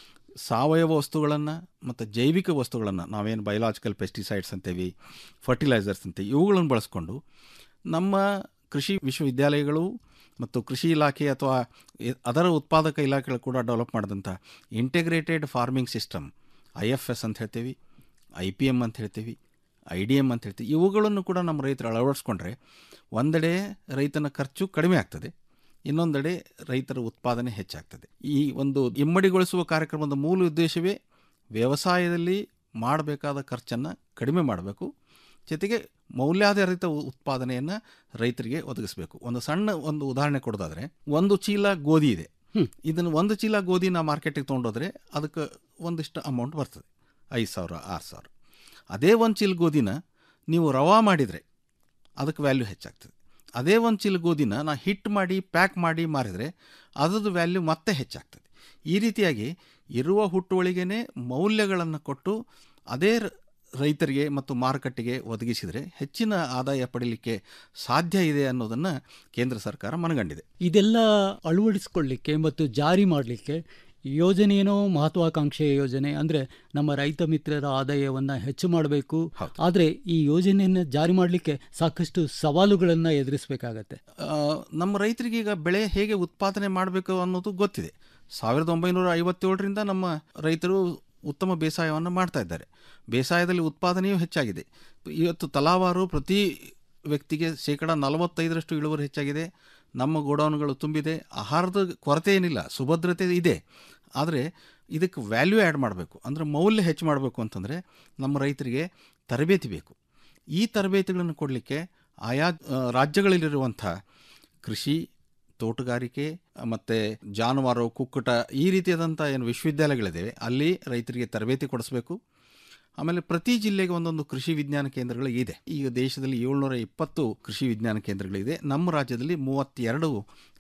ಸಾವಯವ ವಸ್ತುಗಳನ್ನು ಮತ್ತು ಜೈವಿಕ ವಸ್ತುಗಳನ್ನು ನಾವೇನು ಬಯೋಲಾಜಿಕಲ್ ಪೆಸ್ಟಿಸೈಡ್ಸ್ ಅಂತೀವಿ ಫರ್ಟಿಲೈಸರ್ಸ್ ಅಂತೀವಿ ಇವುಗಳನ್ನು ಬಳಸ್ಕೊಂಡು ನಮ್ಮ ಕೃಷಿ ವಿಶ್ವವಿದ್ಯಾಲಯಗಳು ಮತ್ತು ಕೃಷಿ ಇಲಾಖೆ ಅಥವಾ ಇ- ಅದರ ಉತ್ಪಾದಕ ಇಲಾಖೆಗಳು ಕೂಡ ಡೆವಲಪ್ ಮಾಡಿದಂಥ integrated farming system I F S ಅಂತ ಹೇಳ್ತೀವಿ ಐ ಪಿ ಎಮ್ ಅಂತ ಹೇಳ್ತೀವಿ ಐ ಡಿ ಎಮ್ ಅಂತ ಹೇಳ್ತೀವಿ ಇವುಗಳನ್ನು ಕೂಡ ನಮ್ಮ ರೈತರು ಅಳವಡಿಸ್ಕೊಂಡ್ರೆ ಒಂದೆಡೆ ರೈತನ ಖರ್ಚು ಕಡಿಮೆ ಆಗ್ತದೆ ಇನ್ನೊಂದೆಡೆ ರೈತರ ಉತ್ಪಾದನೆ ಹೆಚ್ಚಾಗ್ತದೆ ಈ ಒಂದು ಇಮ್ಮಡಿಗೊಳಿಸುವ ಕಾರ್ಯಕ್ರಮದ ಮೂಲ ಉದ್ದೇಶವೇ ವ್ಯವಸಾಯದಲ್ಲಿ ಮಾಡಬೇಕಾದ ಖರ್ಚನ್ನು ಕಡಿಮೆ ಮಾಡಬೇಕು ಜೊತೆಗೆ ಮೌಲ್ಯಾಧಾರಿತ ಉ- ಉತ್ಪಾದನೆಯನ್ನು ರೈತರಿಗೆ ಒದಗಿಸಬೇಕು ಒಂದು ಸಣ್ಣ ಒಂದು ಉದಾಹರಣೆ ಕೊಡೋದಾದ್ರೆ ಒಂದು ಚೀಲ ಗೋಧಿ ಇದೆ ಇದನ್ನು ಒಂದು ಚೀಲ ಗೋಧಿ ನಾ ಮಾರ್ಕೆಟಿಗೆ ತೊಗೊಂಡೋದ್ರೆ ಅದಕ್ಕೆ ಒಂದಿಷ್ಟು ಅಮೌಂಟ್ ಬರ್ತದೆ ಐದು ಸಾವಿರ ಆರು ಸಾವಿರ ಅದೇ ಒಂದು ಚೀಲ ಗೋಧಿನ ನೀವು ರವಾ ಮಾಡಿದರೆ ಅದಕ್ಕೆ ವ್ಯಾಲ್ಯೂ ಹೆಚ್ಚಾಗ್ತದೆ ಅದೇ ಒಂದು ಚೀಲ ಗೋಧಿನ ನಾ ಹಿಟ್ ಮಾಡಿ ಪ್ಯಾಕ್ ಮಾಡಿ ಮಾರಿದರೆ ಅದರದ್ದು ವ್ಯಾಲ್ಯೂ ಮತ್ತೆ ಹೆಚ್ಚಾಗ್ತದೆ ಈ ರೀತಿಯಾಗಿ ಇರುವ ಹುಟ್ಟುವಳಿಗೆನೇ ಮೌಲ್ಯಗಳನ್ನು ಕೊಟ್ಟು ಅದೇ ರ- ರೈತರಿಗೆ ಮತ್ತು ಮಾರುಕಟ್ಟೆಗೆ ಒದಗಿಸಿದರೆ ಹೆಚ್ಚಿನ ಆದಾಯ ಪಡೀಲಿಕ್ಕೆ ಸಾಧ್ಯ ಇದೆ ಅನ್ನೋದನ್ನು ಕೇಂದ್ರ ಸರ್ಕಾರ ಮನಗಂಡಿದೆ
ಇದೆಲ್ಲ ಅಳವಡಿಸ್ಕೊಳ್ಳಿಕ್ಕೆ ಮತ್ತು ಜಾರಿ ಮಾಡಲಿಕ್ಕೆ ಯೋಜನೆಯೇನೋ ಮಹತ್ವಾಕಾಂಕ್ಷೆಯ ಯೋಜನೆ ಅಂದ್ರೆ ನಮ್ಮ ರೈತ ಮಿತ್ರರ ಆದಾಯವನ್ನ ಹೆಚ್ಚು ಮಾಡಬೇಕು ಆದ್ರೆ ಈ ಯೋಜನೆಯನ್ನ ಜಾರಿ ಮಾಡಲಿಕ್ಕೆ ಸಾಕಷ್ಟು ಸವಾಲುಗಳನ್ನ ಎದುರಿಸಬೇಕಾಗತ್ತೆ
ಆ, ನಮ್ಮ ರೈತರಿಗೆ ಈಗ ಬೆಳೆ ಹೇಗೆ ಉತ್ಪಾದನೆ ಮಾಡಬೇಕು ಅನ್ನೋದು ಗೊತ್ತಿದೆ ಸಾವಿರದ ಒಂಬೈನೂರ ಐವತ್ತೇಳರಿಂದ ನಮ್ಮ ರೈತರು ಉತ್ತಮ ಬೇಸಾಯವನ್ನು ಮಾಡ್ತಾ ಇದ್ದಾರೆ ಬೇಸಾಯದಲ್ಲಿ ಉತ್ಪಾದನೆಯೂ ಹೆಚ್ಚಾಗಿದೆ ಇವತ್ತು ತಲಾವಾರು ಪ್ರತಿ ವ್ಯಕ್ತಿಗೆ ಶೇಕಡ ನಲವತ್ತೈದರಷ್ಟು ಇಳುವರಿ ಹೆಚ್ಚಾಗಿದೆ ನಮ್ಮ ಗೋಡೌನ್ಗಳು ತುಂಬಿದೆ ಆಹಾರದ ಕೊರತೆ ಏನಿಲ್ಲ ಸುಭದ್ರತೆ ಇದೆ ಆದರೆ ಇದಕ್ಕೆ ವ್ಯಾಲ್ಯೂ ಆ್ಯಡ್ ಮಾಡಬೇಕು ಅಂದರೆ ಮೌಲ್ಯ ಹೆಚ್ಚು ಮಾಡಬೇಕು ಅಂತಂದರೆ ನಮ್ಮ ರೈತರಿಗೆ ತರಬೇತಿ ಬೇಕು ಈ ತರಬೇತಿಗಳನ್ನು ಕೊಡಲಿಕ್ಕೆ ಆಯಾ ಆ, ರಾಜ್ಯಗಳಲ್ಲಿರುವಂಥ ಕೃಷಿ ತೋಟಗಾರಿಕೆ ಮತ್ತು ಜಾನುವಾರು ಕುಕ್ಕುಟ ಈ ರೀತಿಯಾದಂಥ ಏನು ವಿಶ್ವವಿದ್ಯಾಲಯಗಳಿದ್ದಾವೆ ಅಲ್ಲಿ ರೈತರಿಗೆ ತರಬೇತಿ ಕೊಡಿಸ್ಬೇಕು ಆಮೇಲೆ ಪ್ರತಿ ಜಿಲ್ಲೆಗೆ ಒಂದೊಂದು ಕೃಷಿ ವಿಜ್ಞಾನ ಕೇಂದ್ರಗಳು ಇದೆ ಈಗ ದೇಶದಲ್ಲಿ ಏಳ್ನೂರ ಇಪ್ಪತ್ತು ಕೃಷಿ ವಿಜ್ಞಾನ ಕೇಂದ್ರಗಳಿದೆ ನಮ್ಮ ರಾಜ್ಯದಲ್ಲಿ ಮೂವತ್ತೆರಡು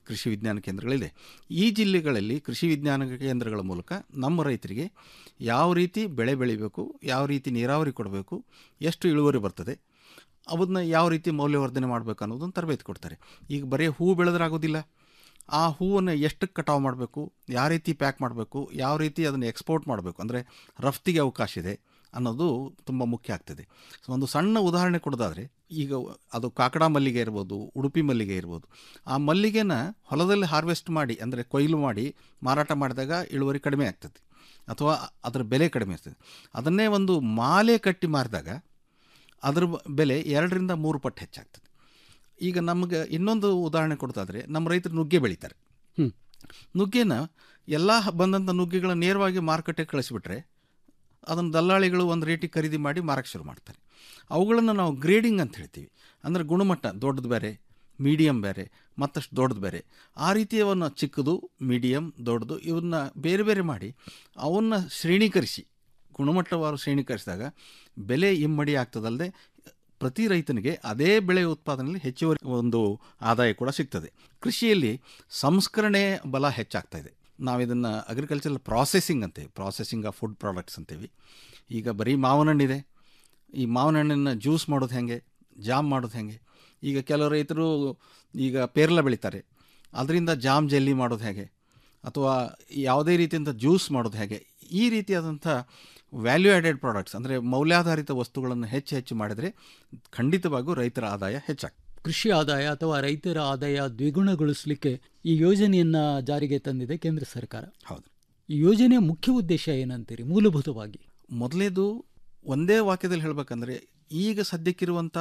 ಕೃಷಿ ವಿಜ್ಞಾನ ಕೇಂದ್ರಗಳಿದೆ ಈ ಜಿಲ್ಲೆಗಳಲ್ಲಿ ಕೃಷಿ ವಿಜ್ಞಾನ ಕೇಂದ್ರಗಳ ಮೂಲಕ ನಮ್ಮ ರೈತರಿಗೆ ಯಾವ ರೀತಿ ಬೆಳೆ ಬೆಳಿಬೇಕು ಯಾವ ರೀತಿ ನೀರಾವರಿ ಕೊಡಬೇಕು ಎಷ್ಟು ಇಳುವರಿ ಬರ್ತದೆ ಅವನ್ನ ಯಾವ ರೀತಿ ಮೌಲ್ಯವರ್ಧನೆ ಮಾಡಬೇಕು ಅನ್ನೋದನ್ನು ತರಬೇತಿ ಕೊಡ್ತಾರೆ ಈಗ ಬರೀ ಹೂ ಬೆಳೆದ್ರಾಗೋದಿಲ್ಲ ಆ ಹೂವನ್ನು ಎಷ್ಟು ಕಟಾವು ಮಾಡಬೇಕು ಯಾವ ರೀತಿ ಪ್ಯಾಕ್ ಮಾಡಬೇಕು ಯಾವ ರೀತಿ ಅದನ್ನು ಎಕ್ಸ್ಪೋರ್ಟ್ ಮಾಡಬೇಕು ಅಂದರೆ ರಫ್ತಿಗೆ ಅವಕಾಶ ಇದೆ ಅನ್ನೋದು ತುಂಬ ಮುಖ್ಯ ಆಗ್ತದೆ ಸೊ ಒಂದು ಸಣ್ಣ ಉದಾಹರಣೆ ಕೊಡೋದಾದರೆ ಈಗ ಅದು ಕಾಕಡ ಮಲ್ಲಿಗೆ ಇರ್ಬೋದು ಉಡುಪಿ ಮಲ್ಲಿಗೆ ಇರ್ಬೋದು ಆ ಮಲ್ಲಿಗೆನ ಹೊಲದಲ್ಲಿ ಹಾರ್ವೆಸ್ಟ್ ಮಾಡಿ ಅಂದರೆ ಕೊಯ್ಲು ಮಾಡಿ ಮಾರಾಟ ಮಾಡಿದಾಗ ಇಳುವರಿ ಕಡಿಮೆ ಆಗ್ತದೆ ಅಥವಾ ಅದರ ಬೆಲೆ ಕಡಿಮೆ ಇರ್ತದೆ ಅದನ್ನೇ ಒಂದು ಮಾಲೆ ಕಟ್ಟಿ ಮಾರಿದಾಗ ಅದರ ಬೆಲೆ ಎರಡರಿಂದ ಮೂರು ಪಟ್ಟು ಹೆಚ್ಚಾಗ್ತದೆ ಈಗ ನಮಗೆ ಇನ್ನೊಂದು ಉದಾಹರಣೆ ಕೊಡ್ತಾದ್ರೆ ನಮ್ಮ ರೈತರು ನುಗ್ಗೆ ಬೆಳೀತಾರೆ
ಹ್ಮ್.
ನುಗ್ಗೆನ ಎಲ್ಲ ಬಂದಂಥ ನುಗ್ಗೆಗಳನ್ನ ನೇರವಾಗಿ ಮಾರುಕಟ್ಟೆಗೆ ಕಳಿಸಿಬಿಟ್ರೆ ಅದನ್ನು ದಲ್ಲಾಳಿಗಳು ಒಂದು ರೇಟಿಗೆ ಖರೀದಿ ಮಾಡಿ ಮಾರಕ್ಕೆ ಶುರು ಮಾಡ್ತಾರೆ ಅವುಗಳನ್ನು ನಾವು ಗ್ರೇಡಿಂಗ್ ಅಂತ ಹೇಳ್ತೀವಿ ಅಂದರೆ ಗುಣಮಟ್ಟ ದೊಡ್ಡದು ಬೇರೆ ಮೀಡಿಯಮ್ ಬೇರೆ ಮತ್ತಷ್ಟು ದೊಡ್ಡದು ಬೇರೆ ಆ ರೀತಿಯವನ್ನ ಚಿಕ್ಕದು ಮೀಡಿಯಮ್ ದೊಡ್ಡದು ಇವನ್ನ ಬೇರೆ ಬೇರೆ ಮಾಡಿ ಅವನ್ನ ಶ್ರೇಣೀಕರಿಸಿ ಗುಣಮಟ್ಟವಾರು ಶ್ರೇಣೀಕರಿಸಿದಾಗ ಬೆಲೆ ಇಮ್ಮಡಿ ಆಗ್ತದಲ್ಲದೆ ಪ್ರತಿ ರೈತನಿಗೆ ಅದೇ ಬೆಳೆ ಉತ್ಪಾದನೆಯಲ್ಲಿ ಹೆಚ್ಚುವರಿ ಒಂದು ಆದಾಯ ಕೂಡ ಸಿಗ್ತದೆ ಕೃಷಿಯಲ್ಲಿ ಸಂಸ್ಕರಣೆ ಬಲ ಹೆಚ್ಚಾಗ್ತಾ ಇದೆ ನಾವು ಇದನ್ನು ಅಗ್ರಿಕಲ್ಚರಲ್ ಪ್ರಾಸೆಸಿಂಗ್ ಅಂತೀವಿ ಪ್ರಾಸೆಸಿಂಗ್ ಆಫ್ ಫುಡ್ ಪ್ರಾಡಕ್ಟ್ಸ್ ಅಂತೀವಿ ಈಗ ಬರೀ ಮಾವಿನ ಹಣ್ಣಿದೆ ಈ ಮಾವಿನ ಹಣ್ಣನ್ನು ಜ್ಯೂಸ್ ಮಾಡೋದು ಹೇಗೆ ಜಾಮ್ ಮಾಡೋದು ಹೇಗೆ ಈಗ ಕೆಲವು ರೈತರು ಈಗ ಪೇರಲ ಬೆಳೀತಾರೆ ಅದರಿಂದ ಜಾಮ್ ಜೆಲ್ಲಿ ಮಾಡೋದು ಹೇಗೆ ಅಥವಾ ಯಾವುದೇ ರೀತಿಯಿಂದ ಜ್ಯೂಸ್ ಮಾಡೋದು ಹೇಗೆ ಈ ರೀತಿಯಾದಂಥ ವ್ಯಾಲ್ಯೂ ಆ್ಯಡೆಡ್ ಪ್ರಾಡಕ್ಟ್ಸ್ ಅಂದರೆ ಮೌಲ್ಯಾಧಾರಿತ ವಸ್ತುಗಳನ್ನು ಹೆಚ್ಚು ಹೆಚ್ಚು ಮಾಡಿದರೆ ಖಂಡಿತವಾಗಿಯೂ ರೈತರ ಆದಾಯ ಹೆಚ್ಚಾಗ್ತದೆ
ಕೃಷಿ ಆದಾಯ ಅಥವಾ ರೈತರ ಆದಾಯ ದ್ವಿಗುಣಗೊಳಿಸಲಿಕ್ಕೆ ಈ ಯೋಜನೆಯನ್ನ ಜಾರಿಗೆ ತಂದಿದೆ ಕೇಂದ್ರ ಸರ್ಕಾರ
ಹೌದು
ಈ ಯೋಜನೆಯ ಮುಖ್ಯ ಉದ್ದೇಶ ಏನಂತೀರಿ ಮೂಲಭೂತವಾಗಿ
ಮೊದಲೇದು ಒಂದೇ ವಾಕ್ಯದಲ್ಲಿ ಹೇಳಬೇಕಂದ್ರೆ ಈಗ ಸದ್ಯಕ್ಕಿರುವಂಥ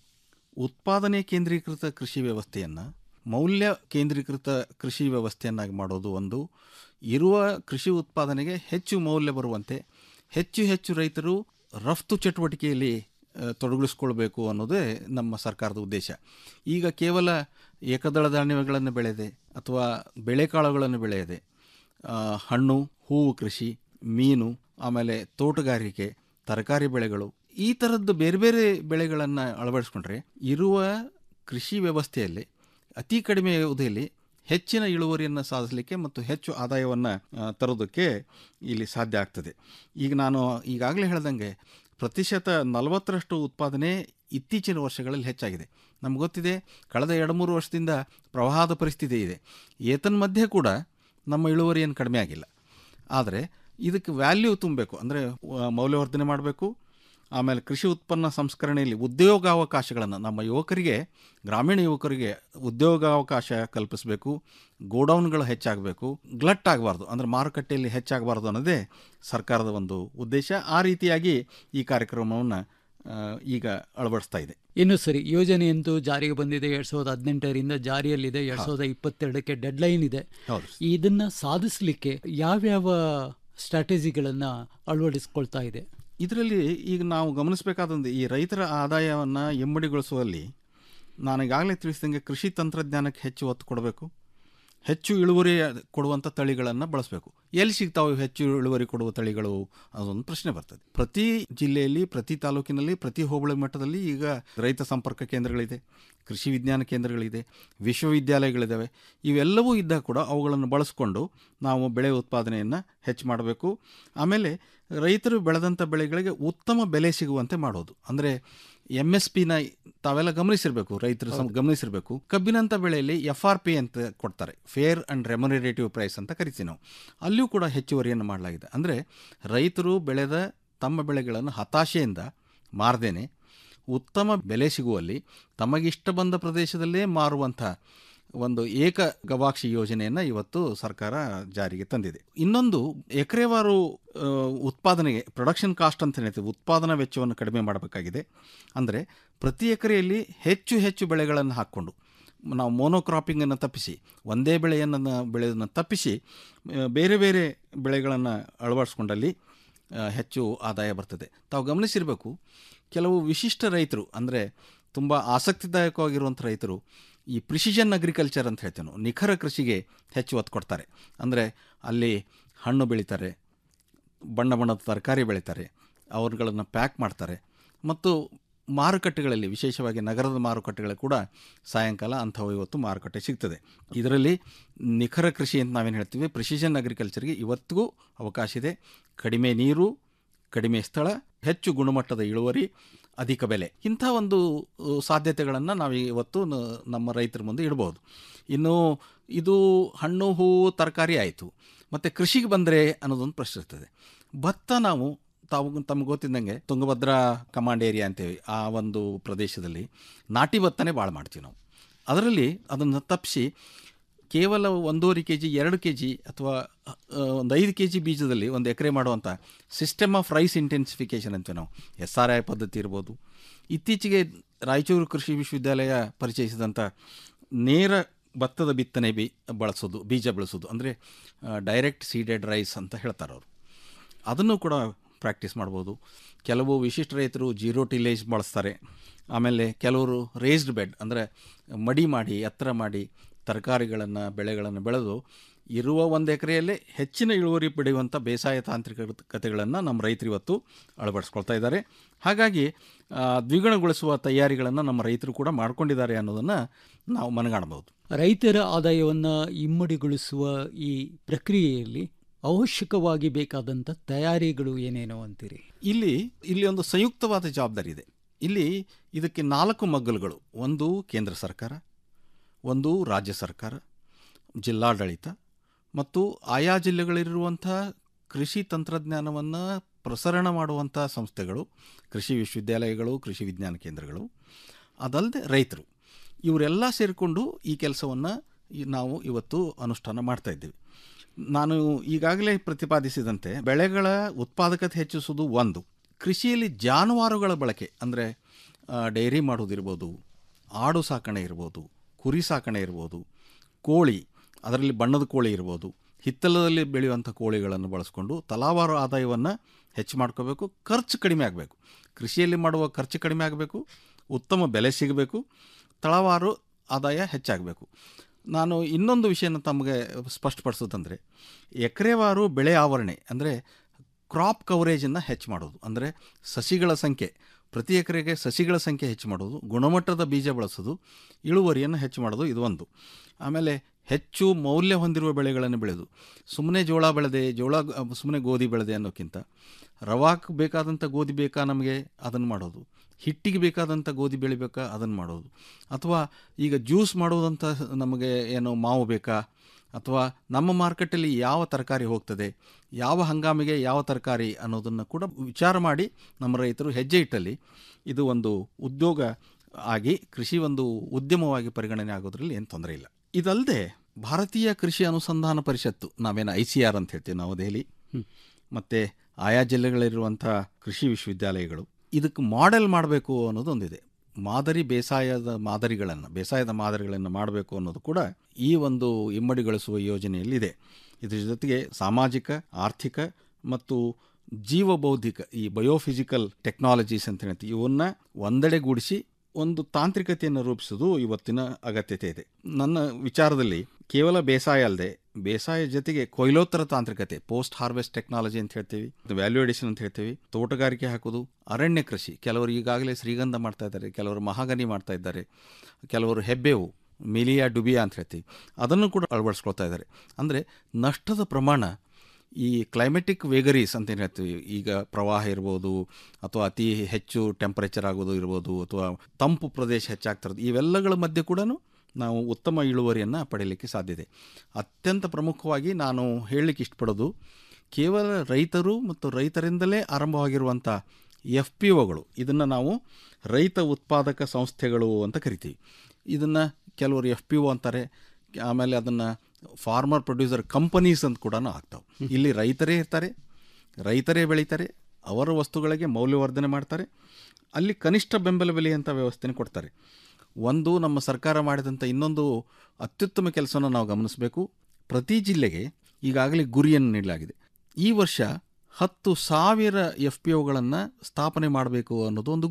ಉತ್ಪಾದನೆ ಕೇಂದ್ರೀಕೃತ ಕೃಷಿ ವ್ಯವಸ್ಥೆಯನ್ನು ಮೌಲ್ಯ ಕೇಂದ್ರೀಕೃತ ಕೃಷಿ ವ್ಯವಸ್ಥೆಯನ್ನಾಗಿ ಮಾಡೋದು ಒಂದು ಇರುವ ಕೃಷಿ ಉತ್ಪಾದನೆಗೆ ಹೆಚ್ಚು ಮೌಲ್ಯ ಬರುವಂತೆ ಹೆಚ್ಚು ಹೆಚ್ಚು ರೈತರು ರಫ್ತು ಚಟುವಟಿಕೆಯಲ್ಲಿ ಆ, ತೊಡಗಿಸ್ಕೊಳ್ಬೇಕು ಅನ್ನೋದೇ ನಮ್ಮ ಸರ್ಕಾರದ ಉದ್ದೇಶ ಈಗ ಕೇವಲ ಏಕದಳ ಧಾನ್ಯಗಳನ್ನು ಬೆಳೆಯದೆ ಅಥವಾ ಬೆಳೆಕಾಳುಗಳನ್ನು ಬೆಳೆಯದೆ ಆ, ಹಣ್ಣು ಹೂವು ಕೃಷಿ ಮೀನು ಆಮೇಲೆ ತೋಟಗಾರಿಕೆ ತರಕಾರಿ ಬೆಳೆಗಳು ಈ ಥರದ್ದು ಬೇರೆ ಬೇರೆ ಬೆಳೆಗಳನ್ನು ಅಳವಡಿಸ್ಕೊಂಡ್ರೆ ಇರುವ ಕೃಷಿ ವ್ಯವಸ್ಥೆಯಲ್ಲಿ ಅತಿ ಕಡಿಮೆ ಅವಧಿಯಲ್ಲಿ ಹೆಚ್ಚಿನ ಇಳುವರಿಯನ್ನು ಸಾಧಿಸಲಿಕ್ಕೆ ಮತ್ತು ಹೆಚ್ಚು ಆದಾಯವನ್ನು ತರೋದಕ್ಕೆ ಇಲ್ಲಿ ಸಾಧ್ಯ ಆಗ್ತದೆ ಈಗ ನಾನು ಈಗಾಗಲೇ ಹೇಳ್ದಂಗೆ ಪ್ರತಿಶತ ನಲವತ್ತರಷ್ಟು ಉತ್ಪಾದನೆ ಇತ್ತೀಚಿನ ವರ್ಷಗಳಲ್ಲಿ ಹೆಚ್ಚಾಗಿದೆ ನಮ್ಗೆ ಗೊತ್ತಿದೆ ಕಳೆದ ಎರಡು ಮೂರು ವರ್ಷದಿಂದ ಪ್ರವಾಹದ ಪರಿಸ್ಥಿತಿ ಇದೆ ಏತನ್ಮಧ್ಯೆ ಕೂಡ ನಮ್ಮ ಇಳುವರಿ ಏನು ಕಡಿಮೆ ಆಗಿಲ್ಲ ಆದರೆ ಇದಕ್ಕೆ ವ್ಯಾಲ್ಯೂ ತುಂಬಬೇಕು ಅಂದರೆ ಮೌಲ್ಯವರ್ಧನೆ ಮಾಡಬೇಕು ಆಮೇಲೆ ಕೃಷಿ ಉತ್ಪನ್ನ ಸಂಸ್ಕರಣೆಯಲ್ಲಿ ಉದ್ಯೋಗಾವಕಾಶಗಳನ್ನು ನಮ್ಮ ಯುವಕರಿಗೆ ಗ್ರಾಮೀಣ ಯುವಕರಿಗೆ ಉದ್ಯೋಗಾವಕಾಶ ಕಲ್ಪಿಸಬೇಕು ಗೋಡೌನ್ಗಳು ಹೆಚ್ಚಾಗಬೇಕು ಗ್ಲಟ್ ಆಗಬಾರ್ದು ಅಂದರೆ ಮಾರುಕಟ್ಟೆಯಲ್ಲಿ ಹೆಚ್ಚಾಗಬಾರ್ದು ಅನ್ನೋದೇ ಸರ್ಕಾರದ ಒಂದು ಉದ್ದೇಶ ಆ ರೀತಿಯಾಗಿ ಈ ಕಾರ್ಯಕ್ರಮವನ್ನು ಈಗ ಅಳವಡಿಸ್ತಾ ಇದೆ
ಇನ್ನು ಸರಿ ಯೋಜನೆಯಂತೂ ಜಾರಿಗೆ ಬಂದಿದೆ ಎರಡ್ ಸಾವಿರದ ಹದಿನೆಂಟರಿಂದ ಜಾರಿಯಲ್ಲಿದೆ ಎರಡ್ ಸಾವಿರದ ಇಪ್ಪತ್ತೆರಡಕ್ಕೆ ಡೆಡ್ ಲೈನ್ ಇದೆ
ಹೌದು
ಇದನ್ನ ಸಾಧಿಸಲಿಕ್ಕೆ ಯಾವ್ಯಾವ ಸ್ಟ್ರಾಟಜಿಗಳನ್ನ ಅಳವಡಿಸ್ಕೊಳ್ತಾ ಇದೆ
ಇದರಲ್ಲಿ ಈಗ ನಾವು ಗಮನಿಸಬೇಕಾದಂದು ಈ ರೈತರ ಆದಾಯವನ್ನು ಇಮ್ಮಡಿಗೊಳಿಸುವಲ್ಲಿ ನಾನು ಈಗಾಗಲೇ ತಿಳಿಸಿದಂಗೆ ಕೃಷಿ ತಂತ್ರಜ್ಞಾನಕ್ಕೆ ಹೆಚ್ಚು ಒತ್ತು ಕೊಡಬೇಕು ಹೆಚ್ಚು ಇಳುವರಿ ಕೊಡುವಂಥ ತಳಿಗಳನ್ನು ಬಳಸಬೇಕು ಎಲ್ಲಿ ಸಿಗ್ತಾವೆ ಹೆಚ್ಚು ಇಳುವರಿ ಕೊಡುವ ತಳಿಗಳು ಅದೊಂದು ಪ್ರಶ್ನೆ ಬರ್ತದೆ ಪ್ರತಿ ಜಿಲ್ಲೆಯಲ್ಲಿ ಪ್ರತಿ ತಾಲೂಕಿನಲ್ಲಿ ಪ್ರತಿ ಹೋಬಳಿ ಮಟ್ಟದಲ್ಲಿ ಈಗ ರೈತ ಸಂಪರ್ಕ ಕೇಂದ್ರಗಳಿದೆ ಕೃಷಿ ವಿಜ್ಞಾನ ಕೇಂದ್ರಗಳಿದೆ ವಿಶ್ವವಿದ್ಯಾಲಯಗಳಿದ್ದಾವೆ ಇವೆಲ್ಲವೂ ಇದ್ದಾಗ ಕೂಡ ಅವುಗಳನ್ನು ಬಳಸಿಕೊಂಡು ನಾವು ಬೆಳೆ ಉತ್ಪಾದನೆಯನ್ನು ಹೆಚ್ಚು ಮಾಡಬೇಕು ಆಮೇಲೆ ರೈತರು ಬೆಳೆದಂಥ ಬೆಳೆಗಳಿಗೆ ಉತ್ತಮ ಬೆಲೆ ಸಿಗುವಂತೆ ಮಾಡೋದು ಅಂದರೆ ಎಮ್ ಎಸ್ ಪಿನ ತಾವೆಲ್ಲ ಗಮನಿಸಿರಬೇಕು ರೈತರು ಸಂ- ಗಮನಿಸಿರಬೇಕು ಕಬ್ಬಿನಂಥ ಬೆಳೆಯಲ್ಲಿ ಎಫ್ ಆರ್ ಪಿ ಅಂತ ಕೊಡ್ತಾರೆ ಫೇರ್ ಆ್ಯಂಡ್ ರೆಮ್ಯುನರೇಟಿವ್ ಪ್ರೈಸ್ ಅಂತ ಕರಿತೀವಿ ನಾವು ಅಲ್ಲಿಯೂ ಕೂಡ ಹೆಚ್ಚುವರಿಯನ್ನು ಮಾಡಲಾಗಿದೆ ಅಂದರೆ ರೈತರು ಬೆಳೆದ ತಮ್ಮ ಬೆಳೆಗಳನ್ನು ಹತಾಶೆಯಿಂದ ಮಾರದೇನೆ ಉತ್ತಮ ಬೆಲೆ ಸಿಗುವಲ್ಲಿ ತಮಗಿಷ್ಟ ಬಂದ ಪ್ರದೇಶದಲ್ಲೇ ಮಾರುವಂಥ ಒಂದು ಏಕ ಗವಾಕ್ಷಿ ಯೋಜನೆಯನ್ನು ಇವತ್ತು ಸರ್ಕಾರ ಜಾರಿಗೆ ತಂದಿದೆ ಇನ್ನೊಂದು ಎಕರೆವಾರು ಆ, ಉತ್ಪಾದನೆಗೆ ಪ್ರೊಡಕ್ಷನ್ ಕಾಸ್ಟ್ ಅಂತ ಹೇಳ್ತೀವಿ ಉತ್ಪಾದನಾ ವೆಚ್ಚವನ್ನು ಕಡಿಮೆ ಮಾಡಬೇಕಾಗಿದೆ ಅಂದರೆ ಪ್ರತಿ ಎಕರೆಯಲ್ಲಿ ಹೆಚ್ಚು ಹೆಚ್ಚು ಬೆಳೆಗಳನ್ನು ಹಾಕ್ಕೊಂಡು ನಾವು ಮೋನೋಕ್ರಾಪಿಂಗನ್ನು ತಪ್ಪಿಸಿ ಒಂದೇ ಬೆಳೆಯನ್ನು ಬೆಳೆಯೋದನ್ನು ತಪ್ಪಿಸಿ ಆ, ಬೇರೆ ಬೇರೆ ಬೆಳೆಗಳನ್ನು ಅಳವಡಿಸ್ಕೊಂಡಲ್ಲಿ ಆ, ಹೆಚ್ಚು ಆದಾಯ ಬರ್ತದೆ ತಾವು ಗಮನಿಸಿರಬೇಕು ಕೆಲವು ವಿಶಿಷ್ಟ ರೈತರು ಅಂದರೆ ತುಂಬ ಆಸಕ್ತಿದಾಯಕವಾಗಿರುವಂಥ ರೈತರು ಈ ಪ್ರಿಸಿಷನ್ ಅಗ್ರಿಕಲ್ಚರ್ ಅಂತ ಹೇಳ್ತೇವೆ ನಾವು ನಿಖರ ಕೃಷಿಗೆ ಹೆಚ್ಚು ಒತ್ತು ಕೊಡ್ತಾರೆ ಅಂದರೆ ಅಲ್ಲಿ ಹಣ್ಣು ಬೆಳೀತಾರೆ ಬಣ್ಣ ಬಣ್ಣದ ತರಕಾರಿ ಬೆಳೀತಾರೆ ಅವ್ರುಗಳನ್ನು ಪ್ಯಾಕ್ ಮಾಡ್ತಾರೆ ಮತ್ತು ಮಾರುಕಟ್ಟೆಗಳಲ್ಲಿ ವಿಶೇಷವಾಗಿ ನಗರದ ಮಾರುಕಟ್ಟೆಗಳಲ್ಲಿ ಕೂಡ ಸಾಯಂಕಾಲ ಅಂಥವು ಇವತ್ತು ಮಾರುಕಟ್ಟೆ ಸಿಗ್ತದೆ ಇದರಲ್ಲಿ ನಿಖರ ಕೃಷಿ ಅಂತ ನಾವೇನು ಹೇಳ್ತೀವಿ ಪ್ರಿಸಿಷನ್ ಅಗ್ರಿಕಲ್ಚರ್ಗೆ ಇವತ್ತಿಗೂ ಅವಕಾಶ ಇದೆ ಕಡಿಮೆ ನೀರು ಕಡಿಮೆ ಸ್ಥಳ ಹೆಚ್ಚು ಗುಣಮಟ್ಟದ ಇಳುವರಿ ಅಧಿಕ ಬೆಲೆ ಇಂಥ ಒಂದು ಸಾಧ್ಯತೆಗಳನ್ನು ನಾವು ಇವತ್ತು ನ- ನಮ್ಮ ರೈತರ ಮುಂದೆ ಇಡ್ಬೋದು ಇನ್ನು ಇದು ಹಣ್ಣು ಹೂವು ತರಕಾರಿ ಆಯಿತು ಮತ್ತು ಕೃಷಿಗೆ ಬಂದರೆ ಅನ್ನೋದೊಂದು ಪ್ರಶ್ನೆ ಇರ್ತದೆ ಭತ್ತ ನಾವು ತಾವು ತಮ್ಗೆ ಗೊತ್ತಿದ್ದಂಗೆ ತುಂಗಭದ್ರಾ ಕಮಾಂಡ್ ಏರಿಯಾ ಅಂತೇವಿ ಆ ಒಂದು ಪ್ರದೇಶದಲ್ಲಿ ನಾಟಿ ಭತ್ತನೇ ಭಾಳ ಮಾಡ್ತೀವಿ ನಾವು ಅದರಲ್ಲಿ ಅದನ್ನು ತಪ್ಪಿಸಿ ಕೇವಲ ಒಂದೂವರೆ ಕೆ ಜಿ ಎರಡು ಕೆ ಜಿ ಅಥವಾ ಆ, ಒಂದು ಐದು ಕೆ ಜಿ ಬೀಜದಲ್ಲಿ ಒಂದು ಎಕರೆ ಮಾಡುವಂಥ ಸಿಸ್ಟಮ್ ಆಫ್ ರೈಸ್ ಇಂಟೆನ್ಸಿಫಿಕೇಷನ್ ಅಂತೀವಿ ನಾವು ಎಸ್ ಆರ್ ಐ ಪದ್ಧತಿ ಇರ್ಬೋದು ಇತ್ತೀಚೆಗೆ ರಾಯಚೂರು ಕೃಷಿ ವಿಶ್ವವಿದ್ಯಾಲಯ ಪರಿಚಯಿಸಿದಂಥ ನೇರ ಭತ್ತದ ಬಿತ್ತನೆ ಬಿ ಬಳಸೋದು ಬೀಜ ಬೆಳೆಸೋದು ಅಂದರೆ ಡೈರೆಕ್ಟ್ ಸೀಡೆಡ್ ರೈಸ್ ಅಂತ ಹೇಳ್ತಾರೆ ಅವರು ಅದನ್ನು ಕೂಡ ಪ್ರಾಕ್ಟೀಸ್ ಮಾಡ್ಬೋದು ಕೆಲವು ವಿಶಿಷ್ಟ ರೈತರು ಜೀರೋ ಟಿಲೇಜ್ ಬಳಸ್ತಾರೆ ಆಮೇಲೆ ಕೆಲವರು ರೇಸ್ಡ್ ಬೆಡ್ ಅಂದರೆ ಮಡಿ ಮಾಡಿ ಎತ್ತರ ಮಾಡಿ ತರಕಾರಿಗಳನ್ನು ಬೆಳೆಗಳನ್ನು ಬೆಳೆದು ಇರುವ ಒಂದು ಎಕರೆಯಲ್ಲೇ ಹೆಚ್ಚಿನ ಇಳುವರಿ ಪಡೆಯುವಂಥ ಬೇಸಾಯ ತಾಂತ್ರಿಕತೆಗಳನ್ನು ನಮ್ಮ ರೈತರು ಇವತ್ತು ಅಳವಡಿಸ್ಕೊಳ್ತಾ ಇದ್ದಾರೆ ಹಾಗಾಗಿ ಆ, ದ್ವಿಗುಣಗೊಳಿಸುವ ತಯಾರಿಗಳನ್ನು ನಮ್ಮ ರೈತರು ಕೂಡ ಮಾಡ್ಕೊಂಡಿದ್ದಾರೆ ಅನ್ನೋದನ್ನು ನಾವು ಮನಗಾಣಬಹುದು
ರೈತರ ಆದಾಯವನ್ನು ಇಮ್ಮಡಿಗೊಳಿಸುವ ಈ ಪ್ರಕ್ರಿಯೆಯಲ್ಲಿ ಅವಶ್ಯಕವಾಗಿ ಬೇಕಾದಂಥ ತಯಾರಿಗಳು ಏನೇನೋ ಅಂತೀರಿ
ಇಲ್ಲಿ ಇಲ್ಲಿ ಒಂದು ಸಂಯುಕ್ತವಾದ ಜವಾಬ್ದಾರಿ ಇದೆ ಇಲ್ಲಿ ಇದಕ್ಕೆ ನಾಲ್ಕು ಮಗ್ಗಲುಗಳು ಒಂದು ಕೇಂದ್ರ ಸರ್ಕಾರ ಒಂದು ರಾಜ್ಯ ಸರ್ಕಾರ ಜಿಲ್ಲಾಡಳಿತ ಮತ್ತು ಆಯಾ ಜಿಲ್ಲೆಗಳಿರುವಂಥ ಕೃಷಿ ತಂತ್ರಜ್ಞಾನವನ್ನು ಪ್ರಸರಣ ಮಾಡುವಂಥ ಸಂಸ್ಥೆಗಳು ಕೃಷಿ ವಿಶ್ವವಿದ್ಯಾಲಯಗಳು ಕೃಷಿ ವಿಜ್ಞಾನ ಕೇಂದ್ರಗಳು ಅದಲ್ಲದೆ ರೈತರು ಇವರೆಲ್ಲ ಸೇರಿಕೊಂಡು ಈ ಕೆಲಸವನ್ನು ನಾವು ಇವತ್ತು ಅನುಷ್ಠಾನ ಮಾಡ್ತಾ ಇದ್ದೀವಿ ನಾನು ಈಗಾಗಲೇ ಪ್ರತಿಪಾದಿಸಿದಂತೆ ಬೆಳೆಗಳ ಉತ್ಪಾದಕತೆ ಹೆಚ್ಚಿಸುವುದು ಒಂದು ಕೃಷಿಯಲ್ಲಿ ಜಾನುವಾರುಗಳ ಬಳಕೆ ಅಂದರೆ ಡೈರಿ ಮಾಡೋದಿರ್ಬೋದು ಆಡು ಸಾಕಣೆ ಇರ್ಬೋದು ಕುರಿ ಸಾಕಣೆ ಇರ್ಬೋದು ಕೋಳಿ ಅದರಲ್ಲಿ ಬಣ್ಣದ ಕೋಳಿ ಇರ್ಬೋದು ಹಿತ್ತಲದಲ್ಲಿ ಬೆಳೆಯುವಂಥ ಕೋಳಿಗಳನ್ನು ಬಳಸ್ಕೊಂಡು ತಲಾವಾರು ಆದಾಯವನ್ನು ಹೆಚ್ಚು ಮಾಡ್ಕೋಬೇಕು ಖರ್ಚು ಕಡಿಮೆ ಆಗಬೇಕು ಕೃಷಿಯಲ್ಲಿ ಮಾಡುವ ಖರ್ಚು ಕಡಿಮೆ ಆಗಬೇಕು ಉತ್ತಮ ಬೆಲೆ ಸಿಗಬೇಕು ತಳವಾರು ಆದಾಯ ಹೆಚ್ಚಾಗಬೇಕು ನಾನು ಇನ್ನೊಂದು ವಿಷಯನ ತಮಗೆ ಸ್ಪಷ್ಟಪಡಿಸೋದಂದರೆ ಎಕರೆವಾರು ಬೆಳೆ ಆವರಣೆ ಅಂದರೆ ಕ್ರಾಪ್ ಕವರೇಜನ್ನು ಹೆಚ್ಚು ಮಾಡೋದು ಅಂದರೆ ಸಸಿಗಳ ಸಂಖ್ಯೆ ಪ್ರತಿ ಎಕರೆಗೆ ಸಸಿಗಳ ಸಂಖ್ಯೆ ಹೆಚ್ಚು ಮಾಡೋದು ಗುಣಮಟ್ಟದ ಬೀಜ ಬಳಸೋದು ಇಳುವರಿಯನ್ನು ಹೆಚ್ಚು ಮಾಡೋದು ಇದು ಒಂದು ಆಮೇಲೆ ಹೆಚ್ಚು ಮೌಲ್ಯ ಹೊಂದಿರುವ ಬೆಳೆಗಳನ್ನು ಬೆಳೆದು ಸುಮ್ಮನೆ ಜೋಳ ಬೆಳೆದೆ ಜೋಳ ಸುಮ್ಮನೆ ಗೋಧಿ ಬೆಳೆದೆ ಅನ್ನೋಕ್ಕಿಂತ ರವಾಕ್ ಬೇಕಾದಂಥ ಗೋಧಿ ಬೇಕಾ ನಮಗೆ ಅದನ್ನು ಮಾಡೋದು ಹಿಟ್ಟಿಗೆ ಬೇಕಾದಂಥ ಗೋಧಿ ಬೆಳಿಬೇಕಾ ಅದನ್ನು ಮಾಡೋದು ಅಥವಾ ಈಗ ಜ್ಯೂಸ್ ಮಾಡೋದಂಥ ನಮಗೆ ಏನು ಮಾವು ಬೇಕಾ ಅಥವಾ ನಮ್ಮ ಮಾರ್ಕೆಟಲ್ಲಿ ಯಾವ ತರಕಾರಿ ಹೋಗ್ತದೆ ಯಾವ ಹಂಗಾಮಿಗೆ ಯಾವ ತರಕಾರಿ ಅನ್ನೋದನ್ನು ಕೂಡ ವಿಚಾರ ಮಾಡಿ ನಮ್ಮ ರೈತರು ಹೆಜ್ಜೆ ಇಟ್ಟಲ್ಲಿ ಇದು ಒಂದು ಉದ್ಯೋಗ ಆಗಿ ಕೃಷಿ ಒಂದು ಉದ್ಯಮವಾಗಿ ಪರಿಗಣನೆ ಆಗೋದ್ರಲ್ಲಿ ಏನು ತೊಂದರೆ ಇಲ್ಲ ಇದಲ್ಲದೆ ಭಾರತೀಯ ಕೃಷಿ ಅನುಸಂಧಾನ ಪರಿಷತ್ತು ನಾವೇನು ಐ ಸಿ ಆರ್ ಅಂತ ಹೇಳ್ತೀವಿ ನಾವು ದೆಹಲಿ ಮತ್ತು ಆಯಾ ಜಿಲ್ಲೆಗಳಿರುವಂಥ ಕೃಷಿ ವಿಶ್ವವಿದ್ಯಾಲಯಗಳು ಇದಕ್ಕೆ ಮಾಡೆಲ್ ಮಾಡಬೇಕು ಅನ್ನೋದೊಂದಿದೆ ಮಾದರಿ ಬೇಸಾಯದ ಮಾದರಿಗಳನ್ನು ಬೇಸಾಯದ ಮಾದರಿಗಳನ್ನು ಮಾಡಬೇಕು ಅನ್ನೋದು ಕೂಡ ಈ ಒಂದು ಇಮ್ಮಡಿಗೊಳಿಸುವ ಯೋಜನೆಯಲ್ಲಿದೆ ಇದ್ರ ಜೊತೆಗೆ ಸಾಮಾಜಿಕ ಆರ್ಥಿಕ ಮತ್ತು ಜೀವಬೌದ್ಧಿಕ ಈ ಬಯೋಫಿಸಿಕಲ್ ಟೆಕ್ನಾಲಜೀಸ್ ಅಂತ ಹೇಳ್ತೀವಿ ಇವನ್ನ ಒಂದೆಡೆಗೂಡಿಸಿ ಒಂದು ತಾಂತ್ರಿಕತೆಯನ್ನು ರೂಪಿಸೋದು ಇವತ್ತಿನ ಅಗತ್ಯತೆ ಇದೆ ನನ್ನ ವಿಚಾರದಲ್ಲಿ ಕೇವಲ ಬೇಸಾಯ ಅಲ್ಲದೆ ಬೇಸಾಯ ಜೊತೆಗೆ ಕೊಯ್ಲೋತ್ತರ ತಾಂತ್ರಿಕತೆ ಪೋಸ್ಟ್ ಹಾರ್ವೆಸ್ಟ್ ಟೆಕ್ನಾಲಜಿ ಅಂತ ಹೇಳ್ತೀವಿ ವ್ಯಾಲ್ಯೂ ಎಡಿಷನ್ ಅಂತ ಹೇಳ್ತೀವಿ ತೋಟಗಾರಿಕೆ ಹಾಕೋದು ಅರಣ್ಯ ಕೃಷಿ ಕೆಲವರು ಈಗಾಗಲೇ ಶ್ರೀಗಂಧ ಮಾಡ್ತಾ ಇದ್ದಾರೆ ಕೆಲವರು ಮಹಾಗನಿ ಮಾಡ್ತಾ ಇದ್ದಾರೆ ಕೆಲವರು ಹೆಬ್ಬೇವು ಮಿಲಿಯಾ ಡುಬಿಯಾ ಅಂತ ಹೇಳ್ತೀವಿ ಅದನ್ನು ಕೂಡ ಅಳವಡಿಸ್ಕೊಳ್ತಾ ಇದ್ದಾರೆ ಅಂದರೆ ನಷ್ಟದ ಪ್ರಮಾಣ ಈ ಕ್ಲೈಮೆಟಿಕ್ ವೇಗರೀಸ್ ಅಂತ ಏನು ಹೇಳ್ತೀವಿ ಈಗ ಪ್ರವಾಹ ಇರ್ಬೋದು ಅಥವಾ ಅತಿ ಹೆಚ್ಚು ಟೆಂಪರೇಚರ್ ಆಗೋದು ಇರ್ಬೋದು ಅಥವಾ ತಂಪು ಪ್ರದೇಶ ಹೆಚ್ಚಾಗ್ತಿರೋದು ಇವೆಲ್ಲಗಳ ಮಧ್ಯೆ ಕೂಡ ನಾವು ಉತ್ತಮ ಇಳುವರಿಯನ್ನು ಪಡೆಯಲಿಕ್ಕೆ ಸಾಧ್ಯತೆ ಅತ್ಯಂತ ಪ್ರಮುಖವಾಗಿ ನಾನು ಹೇಳಲಿಕ್ಕೆ ಇಷ್ಟಪಡೋದು ಕೇವಲ ರೈತರು ಮತ್ತು ರೈತರಿಂದಲೇ ಆರಂಭವಾಗಿರುವಂಥ ಎಫ್ ಪಿ ಒಗಳು ಇದನ್ನು ನಾವು ರೈತ ಉತ್ಪಾದಕ ಸಂಸ್ಥೆಗಳು ಅಂತ ಕರಿತೀವಿ ಇದನ್ನು ಕೆಲವರು ಎಫ್ ಪಿ ಒ ಅಂತಾರೆ ಆಮೇಲೆ ಅದನ್ನು ಫಾರ್ಮರ್ ಪ್ರೊಡ್ಯೂಸರ್ ಕಂಪನೀಸ್ ಅಂತ ಕೂಡ ಆಗ್ತಾವೆ ಇಲ್ಲಿ ರೈತರೇ ಇರ್ತಾರೆ ರೈತರೇ ಬೆಳೀತಾರೆ ಅವರ ವಸ್ತುಗಳಿಗೆ ಮೌಲ್ಯವರ್ಧನೆ ಮಾಡ್ತಾರೆ ಅಲ್ಲಿ ಕನಿಷ್ಠ ಬೆಂಬಲ ಬೆಲೆಯಂಥ ವ್ಯವಸ್ಥೆನ ಕೊಡ್ತಾರೆ ಒಂದು ನಮ್ಮ ಸರ್ಕಾರ ಮಾಡಿದಂಥ ಇನ್ನೊಂದು ಅತ್ಯುತ್ತಮ ಕೆಲಸವನ್ನು ನಾವು ಗಮನಿಸಬೇಕು ಪ್ರತಿ ಜಿಲ್ಲೆಗೆ ಈಗಾಗಲೇ ಗುರಿಯನ್ನು ನೀಡಲಾಗಿದೆ ಈ ವರ್ಷ ಹತ್ತು ಸಾವಿರ ಎಫ್ ಪಿ ಒಗಳನ್ನು ಸ್ಥಾಪನೆ ಮಾಡಬೇಕು ಅನ್ನೋದು ಒಂದು ಗುರಿ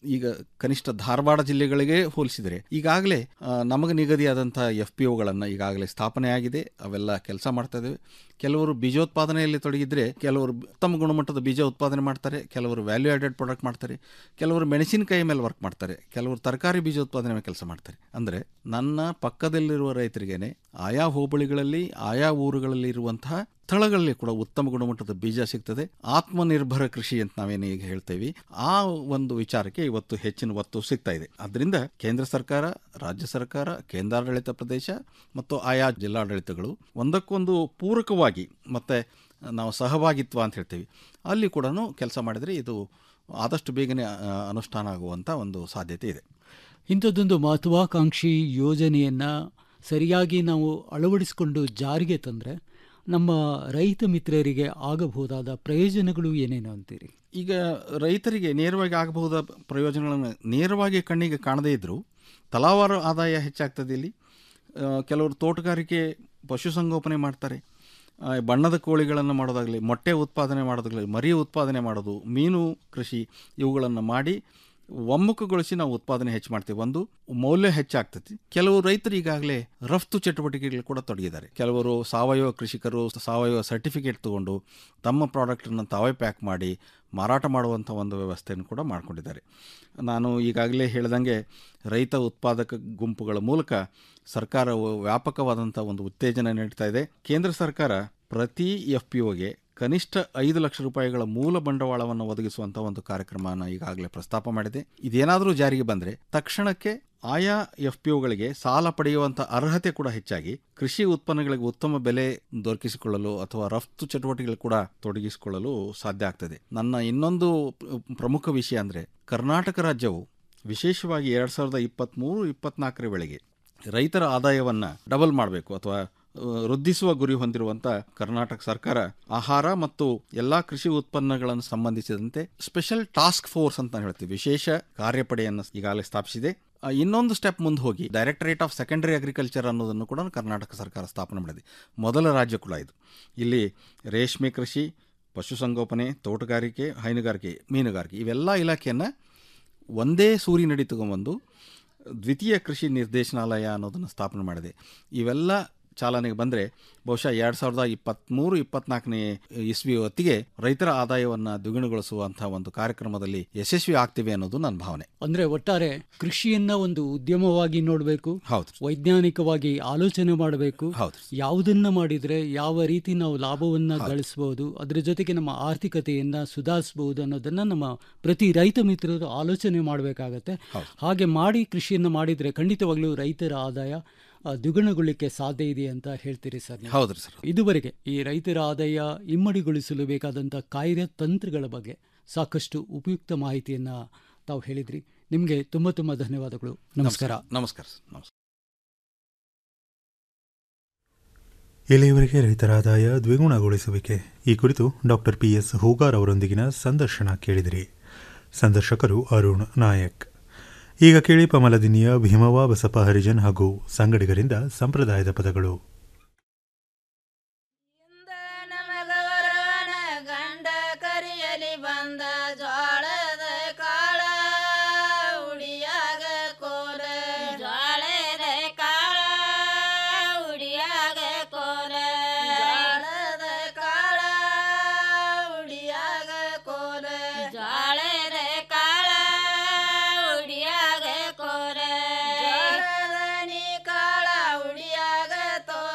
ಈಗ ಕನಿಷ್ಠ ಧಾರವಾಡ ಜಿಲ್ಲೆಗಳಿಗೆ ಹೋಲಿಸಿದರೆ ಈಗಾಗಲೇ ನಮಗೆ ನಿಗದಿಯಾದಂಥ ಎಫ್ ಪಿ ಒಗಳನ್ನು ಈಗಾಗಲೇ ಸ್ಥಾಪನೆ ಆಗಿದೆ ಅವೆಲ್ಲ ಕೆಲಸ ಮಾಡ್ತಾ ಇದ್ದೇವೆ ಕೆಲವರು ಬೀಜೋತ್ಪಾದನೆಯಲ್ಲಿ ತೊಡಗಿದ್ರೆ ಕೆಲವರು ಉತ್ತಮ ಗುಣಮಟ್ಟದ ಬೀಜ ಉತ್ಪಾದನೆ ಮಾಡ್ತಾರೆ ಕೆಲವರು ವ್ಯಾಲ್ಯೂ ಆಡೆಡ್ ಪ್ರಾಡಕ್ಟ್ ಮಾಡ್ತಾರೆ ಕೆಲವರು ಮೆಣಸಿನಕಾಯಿ ಮೇಲೆ ವರ್ಕ್ ಮಾಡ್ತಾರೆ ಕೆಲವರು ತರಕಾರಿ ಬೀಜ ಉತ್ಪಾದನೆ ಮೇಲೆ ಕೆಲಸ ಮಾಡ್ತಾರೆ ಅಂದರೆ ನನ್ನ ಪಕ್ಕದಲ್ಲಿರುವ ರೈತರಿಗೇನೆ ಆಯಾ ಹೋಬಳಿಗಳಲ್ಲಿ ಆಯಾ ಊರುಗಳಲ್ಲಿ ಇರುವಂತಹ ಸ್ಥಳಗಳಲ್ಲಿ ಕೂಡ ಉತ್ತಮ ಗುಣಮಟ್ಟದ ಬೀಜ ಸಿಗ್ತದೆ ಆತ್ಮನಿರ್ಭರ ಕೃಷಿ ಅಂತ ನಾವೇನು ಈಗ ಹೇಳ್ತೇವೆ ಆ ಒಂದು ವಿಚಾರಕ್ಕೆ ಇವತ್ತು ಹೆಚ್ಚಿನ ಒತ್ತು ಸಿಗ್ತಾ ಇದೆ ಅದರಿಂದ ಕೇಂದ್ರ ಸರ್ಕಾರ ರಾಜ್ಯ ಸರ್ಕಾರ ಕೇಂದ್ರಾಡಳಿತ ಪ್ರದೇಶ ಮತ್ತು ಆಯಾ ಜಿಲ್ಲಾಡಳಿತಗಳು ಒಂದಕ್ಕೊಂದು ಪೂರಕವಾಗಿ ಮತ್ತೆ ನಾವು ಸಹಭಾಗಿತ್ವ ಅಂತ ಹೇಳ್ತೀವಿ ಅಲ್ಲಿ ಕೂಡ ಕೆಲಸ ಮಾಡಿದರೆ ಇದು ಆದಷ್ಟು ಬೇಗನೆ ಆ, ಅನುಷ್ಠಾನ ಆಗುವಂಥ ಒಂದು ಸಾಧ್ಯತೆ ಇದೆ
ಇಂಥದ್ದೊಂದು ಮಹತ್ವಾಕಾಂಕ್ಷಿ ಯೋಜನೆಯನ್ನು ಸರಿಯಾಗಿ ನಾವು ಅಳವಡಿಸಿಕೊಂಡು ಜಾರಿಗೆ ತಂದರೆ ನಮ್ಮ ರೈತ ಮಿತ್ರರಿಗೆ ಆಗಬಹುದಾದ ಪ್ರಯೋಜನಗಳು ಏನೇನು ಅಂತೀರಿ
ಈಗ ರೈತರಿಗೆ ನೇರವಾಗಿ ಆಗಬಹುದ ಪ್ರಯೋಜನಗಳನ್ನು ನೇರವಾಗಿ ಕಣ್ಣಿಗೆ ಕಾಣದೇ ಇದ್ದರೂ ತಲಾವಾರು ಆದಾಯ ಹೆಚ್ಚಾಗ್ತದೆ ಇಲ್ಲಿ ಆ, ಕೆಲವರು ತೋಟಗಾರಿಕೆ ಪಶುಸಂಗೋಪನೆ ಮಾಡ್ತಾರೆ ಆ, ಬಣ್ಣದ ಕೋಳಿಗಳನ್ನು ಮಾಡೋದಾಗಲಿ ಮೊಟ್ಟೆ ಉತ್ಪಾದನೆ ಮಾಡೋದಾಗಲಿ ಮರಿ ಉತ್ಪಾದನೆ ಮಾಡೋದು ಮೀನು ಕೃಷಿ ಇವುಗಳನ್ನು ಮಾಡಿ ಒಮ್ಮುಖಗೊಳಿಸಿ ನಾವು ಉತ್ಪಾದನೆ ಹೆಚ್ಚು ಮಾಡ್ತೀವಿ ಒಂದು ಮೌಲ್ಯ ಹೆಚ್ಚಾಗ್ತದೆ ಕೆಲವು ರೈತರು ಈಗಾಗಲೇ ರಫ್ತು ಚಟುವಟಿಕೆಗಳು ಕೂಡ ತೊಡಗಿದ್ದಾರೆ ಕೆಲವರು ಸಾವಯವ ಕೃಷಿಕರು ಸಾವಯವ ಸರ್ಟಿಫಿಕೇಟ್ ತಗೊಂಡು ತಮ್ಮ ಪ್ರಾಡಕ್ಟನ್ನು ತಾವೇ ಪ್ಯಾಕ್ ಮಾಡಿ ಮಾರಾಟ ಮಾಡುವಂಥ ಒಂದು ವ್ಯವಸ್ಥೆಯನ್ನು ಕೂಡ ಮಾಡಿಕೊಂಡಿದ್ದಾರೆ ನಾನು ಈಗಾಗಲೇ ಹೇಳ್ದಂಗೆ ರೈತ ಉತ್ಪಾದಕ ಗುಂಪುಗಳ ಮೂಲಕ ಸರ್ಕಾರವು ವ್ಯಾಪಕವಾದಂಥ ಒಂದು ಉತ್ತೇಜನ ನೀಡ್ತಾ ಇದೆ ಕೇಂದ್ರ ಸರ್ಕಾರ ಪ್ರತಿ ಎಫ್ ಪಿ ಒಗೆ ಕನಿಷ್ಠ ಐದು ಲಕ್ಷ ರೂಪಾಯಿಗಳ ಮೂಲ ಬಂಡವಾಳವನ್ನು ಒದಗಿಸುವಂಥ ಒಂದು ಕಾರ್ಯಕ್ರಮನ ಈಗಾಗಲೇ ಪ್ರಸ್ತಾಪ ಮಾಡಿದೆ ಇದೇನಾದರೂ ಜಾರಿಗೆ ಬಂದರೆ ತಕ್ಷಣಕ್ಕೆ ಆಯಾ ಎಫ್ ಪಿ ಒಗಳಿಗೆ ಸಾಲ ಪಡೆಯುವಂಥ ಅರ್ಹತೆ ಕೂಡ ಹೆಚ್ಚಾಗಿ ಕೃಷಿ ಉತ್ಪನ್ನಗಳಿಗೆ ಉತ್ತಮ ಬೆಲೆ ದೊರಕಿಸಿಕೊಳ್ಳಲು ಅಥವಾ ರಫ್ತು ಚಟುವಟಿಕೆಗಳು ಕೂಡ ತೊಡಗಿಸಿಕೊಳ್ಳಲು ಸಾಧ್ಯ ಆಗ್ತದೆ ನನ್ನ ಇನ್ನೊಂದು ಪ್ರ- ಪ್ರಮುಖ ವಿಷಯ ಅಂದರೆ ಕರ್ನಾಟಕ ರಾಜ್ಯವು ವಿಶೇಷವಾಗಿ ಎರಡು ಸಾವಿರದ ಇಪ್ಪತ್ತ್ಮೂರು ಇಪ್ಪತ್ನಾಲ್ಕರ ವೇಳೆಗೆ ರೈತರ ಆದಾಯವನ್ನು ಡಬಲ್ ಮಾಡಬೇಕು ಅಥವಾ ಆ, ವೃದ್ಧಿಸುವ ಗುರಿ ಹೊಂದಿರುವಂಥ ಕರ್ನಾಟಕ ಸರ್ಕಾರ ಆಹಾರ ಮತ್ತು ಎಲ್ಲ ಕೃಷಿ ಉತ್ಪನ್ನಗಳನ್ನು ಸಂಬಂಧಿಸಿದಂತೆ ಸ್ಪೆಷಲ್ ಟಾಸ್ಕ್ ಫೋರ್ಸ್ ಅಂತ ನಾನು ಹೇಳ್ತೀವಿ ವಿಶೇಷ ಕಾರ್ಯಪಡೆಯನ್ನು ಈಗಾಗಲೇ ಸ್ಥಾಪಿಸಿದೆ ಆ, ಇನ್ನೊಂದು ಸ್ಟೆಪ್ ಮುಂದೆ ಹೋಗಿ ಡೈರೆಕ್ಟರೇಟ್ ಆಫ್ ಸೆಕೆಂಡರಿ ಅಗ್ರಿಕಲ್ಚರ್ ಅನ್ನೋದನ್ನು ಕೂಡ ಕರ್ನಾಟಕ ಸರ್ಕಾರ ಸ್ಥಾಪನೆ ಮಾಡಿದೆ ಮೊದಲ ರಾಜ್ಯ ಕೂಡ ಇದು ಇಲ್ಲಿ ರೇಷ್ಮೆ ಕೃಷಿ ಪಶುಸಂಗೋಪನೆ ತೋಟಗಾರಿಕೆ ಹೈನುಗಾರಿಕೆ ಮೀನುಗಾರಿಕೆ ಇವೆಲ್ಲ ಇಲಾಖೆಯನ್ನು ಒಂದೇ ಸೂರಿನಡಿ ತಗೊಂಬಂದು ದ್ವಿತೀಯ ಕೃಷಿ ನಿರ್ದೇಶನಾಲಯ ಅನ್ನೋದನ್ನು ಸ್ಥಾಪನೆ ಮಾಡಿದೆ ಇವೆಲ್ಲ ಚಾಲನೆಗೆ ಬಂದರೆ ಬಹುಶಃ ಎರಡು ಸಾವಿರದ ಇಪ್ಪತ್ತ್ಮೂರು ಇಪ್ಪತ್ನಾಲ್ಕನೇ ಇಸ್ವಿ ಹೊತ್ತಿಗೆ ರೈತರ ಆದಾಯವನ್ನು ದ್ವಿಗುಣಗೊಳಿಸುವಂಥ ಒಂದು ಕಾರ್ಯಕ್ರಮದಲ್ಲಿ ಯಶಸ್ವಿ ಆಗ್ತೀವಿ ಅನ್ನೋದು ನನ್ನ ಭಾವನೆ
ಅಂದ್ರೆ ಒಟ್ಟಾರೆ ಕೃಷಿಯನ್ನ ಒಂದು ಉದ್ಯಮವಾಗಿ ನೋಡಬೇಕು
ಹೌದು
ವೈಜ್ಞಾನಿಕವಾಗಿ ಆಲೋಚನೆ ಮಾಡಬೇಕು
ಹೌದು
ಯಾವುದನ್ನ ಮಾಡಿದ್ರೆ ಯಾವ ರೀತಿ ನಾವು ಲಾಭವನ್ನ ಗಳಿಸಬಹುದು ಅದರ ಜೊತೆಗೆ ನಮ್ಮ ಆರ್ಥಿಕತೆಯನ್ನ ಸುಧಾರಿಸಬಹುದು ಅನ್ನೋದನ್ನ ನಮ್ಮ ಪ್ರತಿ ರೈತ ಮಿತ್ರರು ಆಲೋಚನೆ ಮಾಡಬೇಕಾಗತ್ತೆ ಹಾಗೆ ಮಾಡಿ ಕೃಷಿಯನ್ನ ಮಾಡಿದ್ರೆ ಖಂಡಿತವಾಗ್ಲೂ ರೈತರ ಆದಾಯ ಆ, ದ್ವಿಗುಣಗೊಳ್ಳಿಕ್ಕೆ ಸಾಧ್ಯ ಇದೆ ಅಂತ ಹೇಳ್ತೀರಿ ಸರ್ ನೀವು?
ಹೌದ್ರಿ ಸರ್
ಇದುವರೆಗೆ ಈ ರೈತರ ಆದಾಯ ಇಮ್ಮಡಿಗೊಳಿಸಲು ಬೇಕಾದಂಥ ಕಾರ್ಯತಂತ್ರಗಳ ಬಗ್ಗೆ ಸಾಕಷ್ಟು ಉಪಯುಕ್ತ ಮಾಹಿತಿಯನ್ನ ತಾವು ಹೇಳಿದ್ರಿ ನಿಮಗೆ ತುಂಬ ತುಂಬ ಧನ್ಯವಾದಗಳು ನಮಸ್ಕಾರ
ನಮಸ್ಕಾರ ಸರ್ ನಮಸ್ಕಾರ
ಇಲ್ಲಿಯವರೆಗೆ ರೈತರ ಆದಾಯ ದ್ವಿಗುಣಗೊಳಿಸುವಿಕೆ ಈ ಕುರಿತು ಡಾಕ್ಟರ್ ಪಿ ಎಸ್ ಹೂಗಾರ್ ಅವರೊಂದಿಗಿನ ಸಂದರ್ಶನ ಕೇಳಿದಿರಿ ಸಂದರ್ಶಕರು ಅರುಣ್ ನಾಯಕ್ ಈಗ ಕೇಳಿ ಪಮಲದಿನಿಯ ಭೀಮವ ಬಸಪ್ಪ ಹರಿಜನ್ ಹಾಗೂ ಸಂಗಡಿಗರಿಂದ ಸಂಪ್ರದಾಯದ ಪದಗಳು
ಗಂಡ ಕರಿಯಲಿ ಬಂದ ಜೋಳದ ಕಾಳ ಉಡಿಯಾಗ ಕೋಲ ಜೋಳದ ಕಾಳ ಉಡಿಯಾಗ ಕೋಲ ಜೋಳದ ಕಾಳ ಉಡಿಯಾಗ ಕೋಲ ಜೋಳದ ಕಾಳ ಉಡಿಯಾಗ ಕೋಲ ಜೋಳದ ನೀ ಕಾಳ ಉಡಿಯಾಗ ತೋರ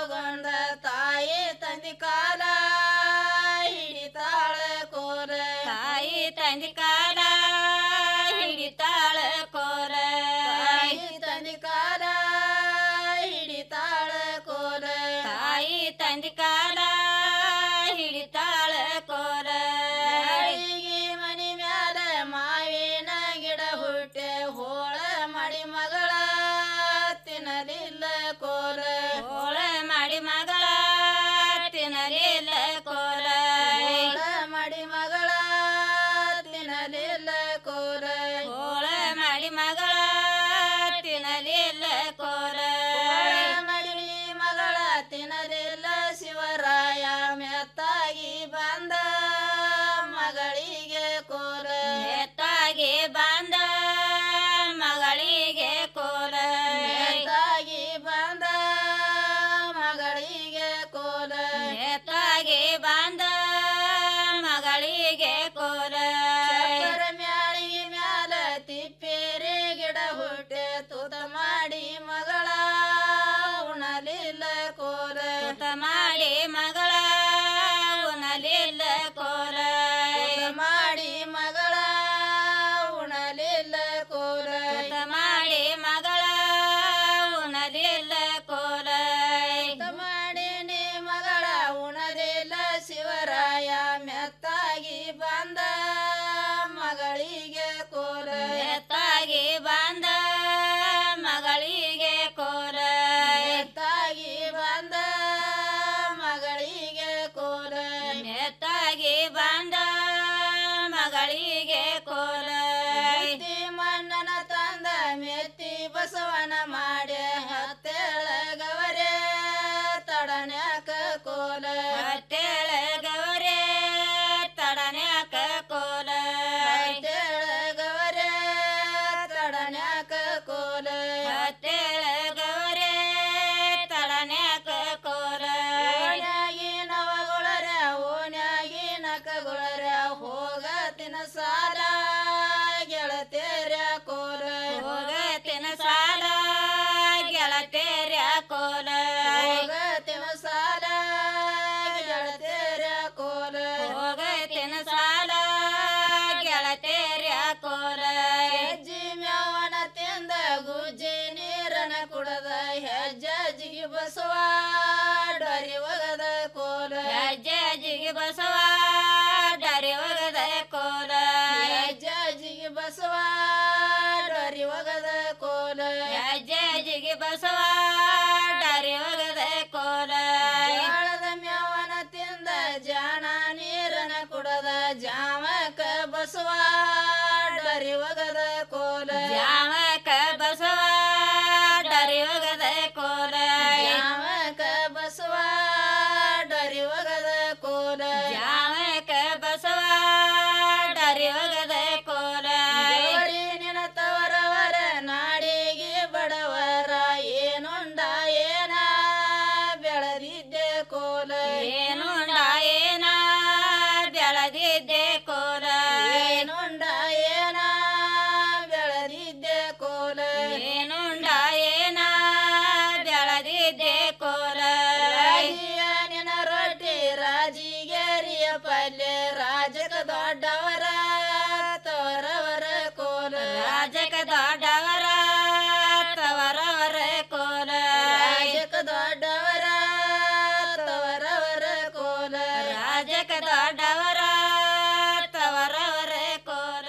ಬಸವ ಡರಿ ಒಗದ ಕೋಲ ಹೆಜ್ಜೆಜಿಗೆ ಬಸವ ಡರಿ ಒಗದ ಕೋಲ ಹೆಜ್ಜೆಜಿಗೆ ಬಸವ ಡರಿ ಒಗದ ಕೋಲ ಹೆಜ್ಜೆಜಿಗೆ ಬಸವ ಡರಿ ಒಗದ ಕೋಲ ಜೋಳದ ಮ್ಯಾವನ ತಿಂದ ಜಾಣ ನೀರನ ಕುಡದ ಜಾಮಕ ಬಸವ ಡರಿ ಒಗದ ಕೋಲ ಜಾಮಕ ಬಸವ ಡರಿ ಒಗದ ಕೋಲ ಜಾಮಕ ಬಸವ ಡರಿ ಒಗದ ಕೋಲ ಜಾಮಕ ಬಸವ ಡರಿ ಒಗದ ಕೋಲ ನಿನ ತವರವರ ನಾಡಿಗೆ ಬಡವರ ಏನುಂಡ ಏನ ಬೆಳೆದಿದ್ದೆ ಕೋಲ ಏನುಂಡ ಏನ ಬೆಳೆದಿದ್ದೆ ಕೋಲ ಏನುಂಡ ಏನ ಬೆಳೆದಿದ್ದೆ ಕೋಲ ಏನುಂಡ ಏನ ಬೆಳೆದಿದ್ದೆ ಕೋಲ ರಾಜಿಯ ನಿನ ರೊಟ್ಟಿ ರಾಜಿಗೇರಿಯ ಪಲ್ಯ ರಾಜಕ ದೊಡ್ಡವರ ತವರವರ ಕೋಲ ರಾಜಕ ದೊಡ್ಡವರ ತವರವರ ಕೋಲ ರಾಜಕ ದೊಡ್ಡವರ ತವರವರ ಕೋಲ ರಾಜಕ ದೊಡ್ಡವರ ತವರವರ ಕೋಲ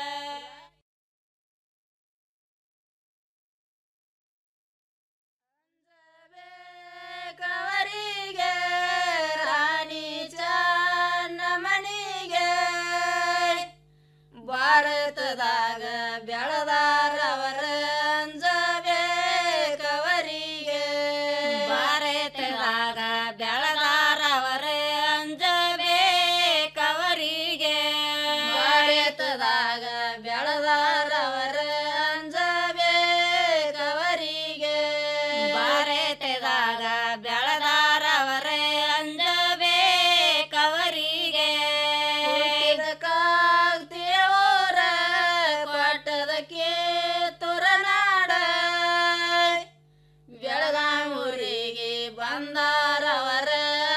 ಕವರಿಗೆ ರಾಣಿ ಚನ್ನಮಣಿಗೆ ಭಾರತದಾಗ ಬೆಳದಾರವರ ಅಂಜಬೇಕವರಿಗೆ ಭಾರತದಾಗ ಬೆಳದಾರವರ ಅಂಜಬೇಕವರಿಗೆ ಭಾರತದಾಗ ಬೆಳದಾರವರ ಅಂಜಬೇಕವರಿಗೆ ಭಾರತದಾಗ ಬೆಳದಾರವರ ಅಂಜಬೇಕವರಿಗೆ ಕಾಗ್ತಿಯವರ ಕೊಟ್ಟದಕ್ಕೆ ತುರನಾಡ ಬೆಳಗಾಮೂರಿಗೆ ಬಂದಾರವರ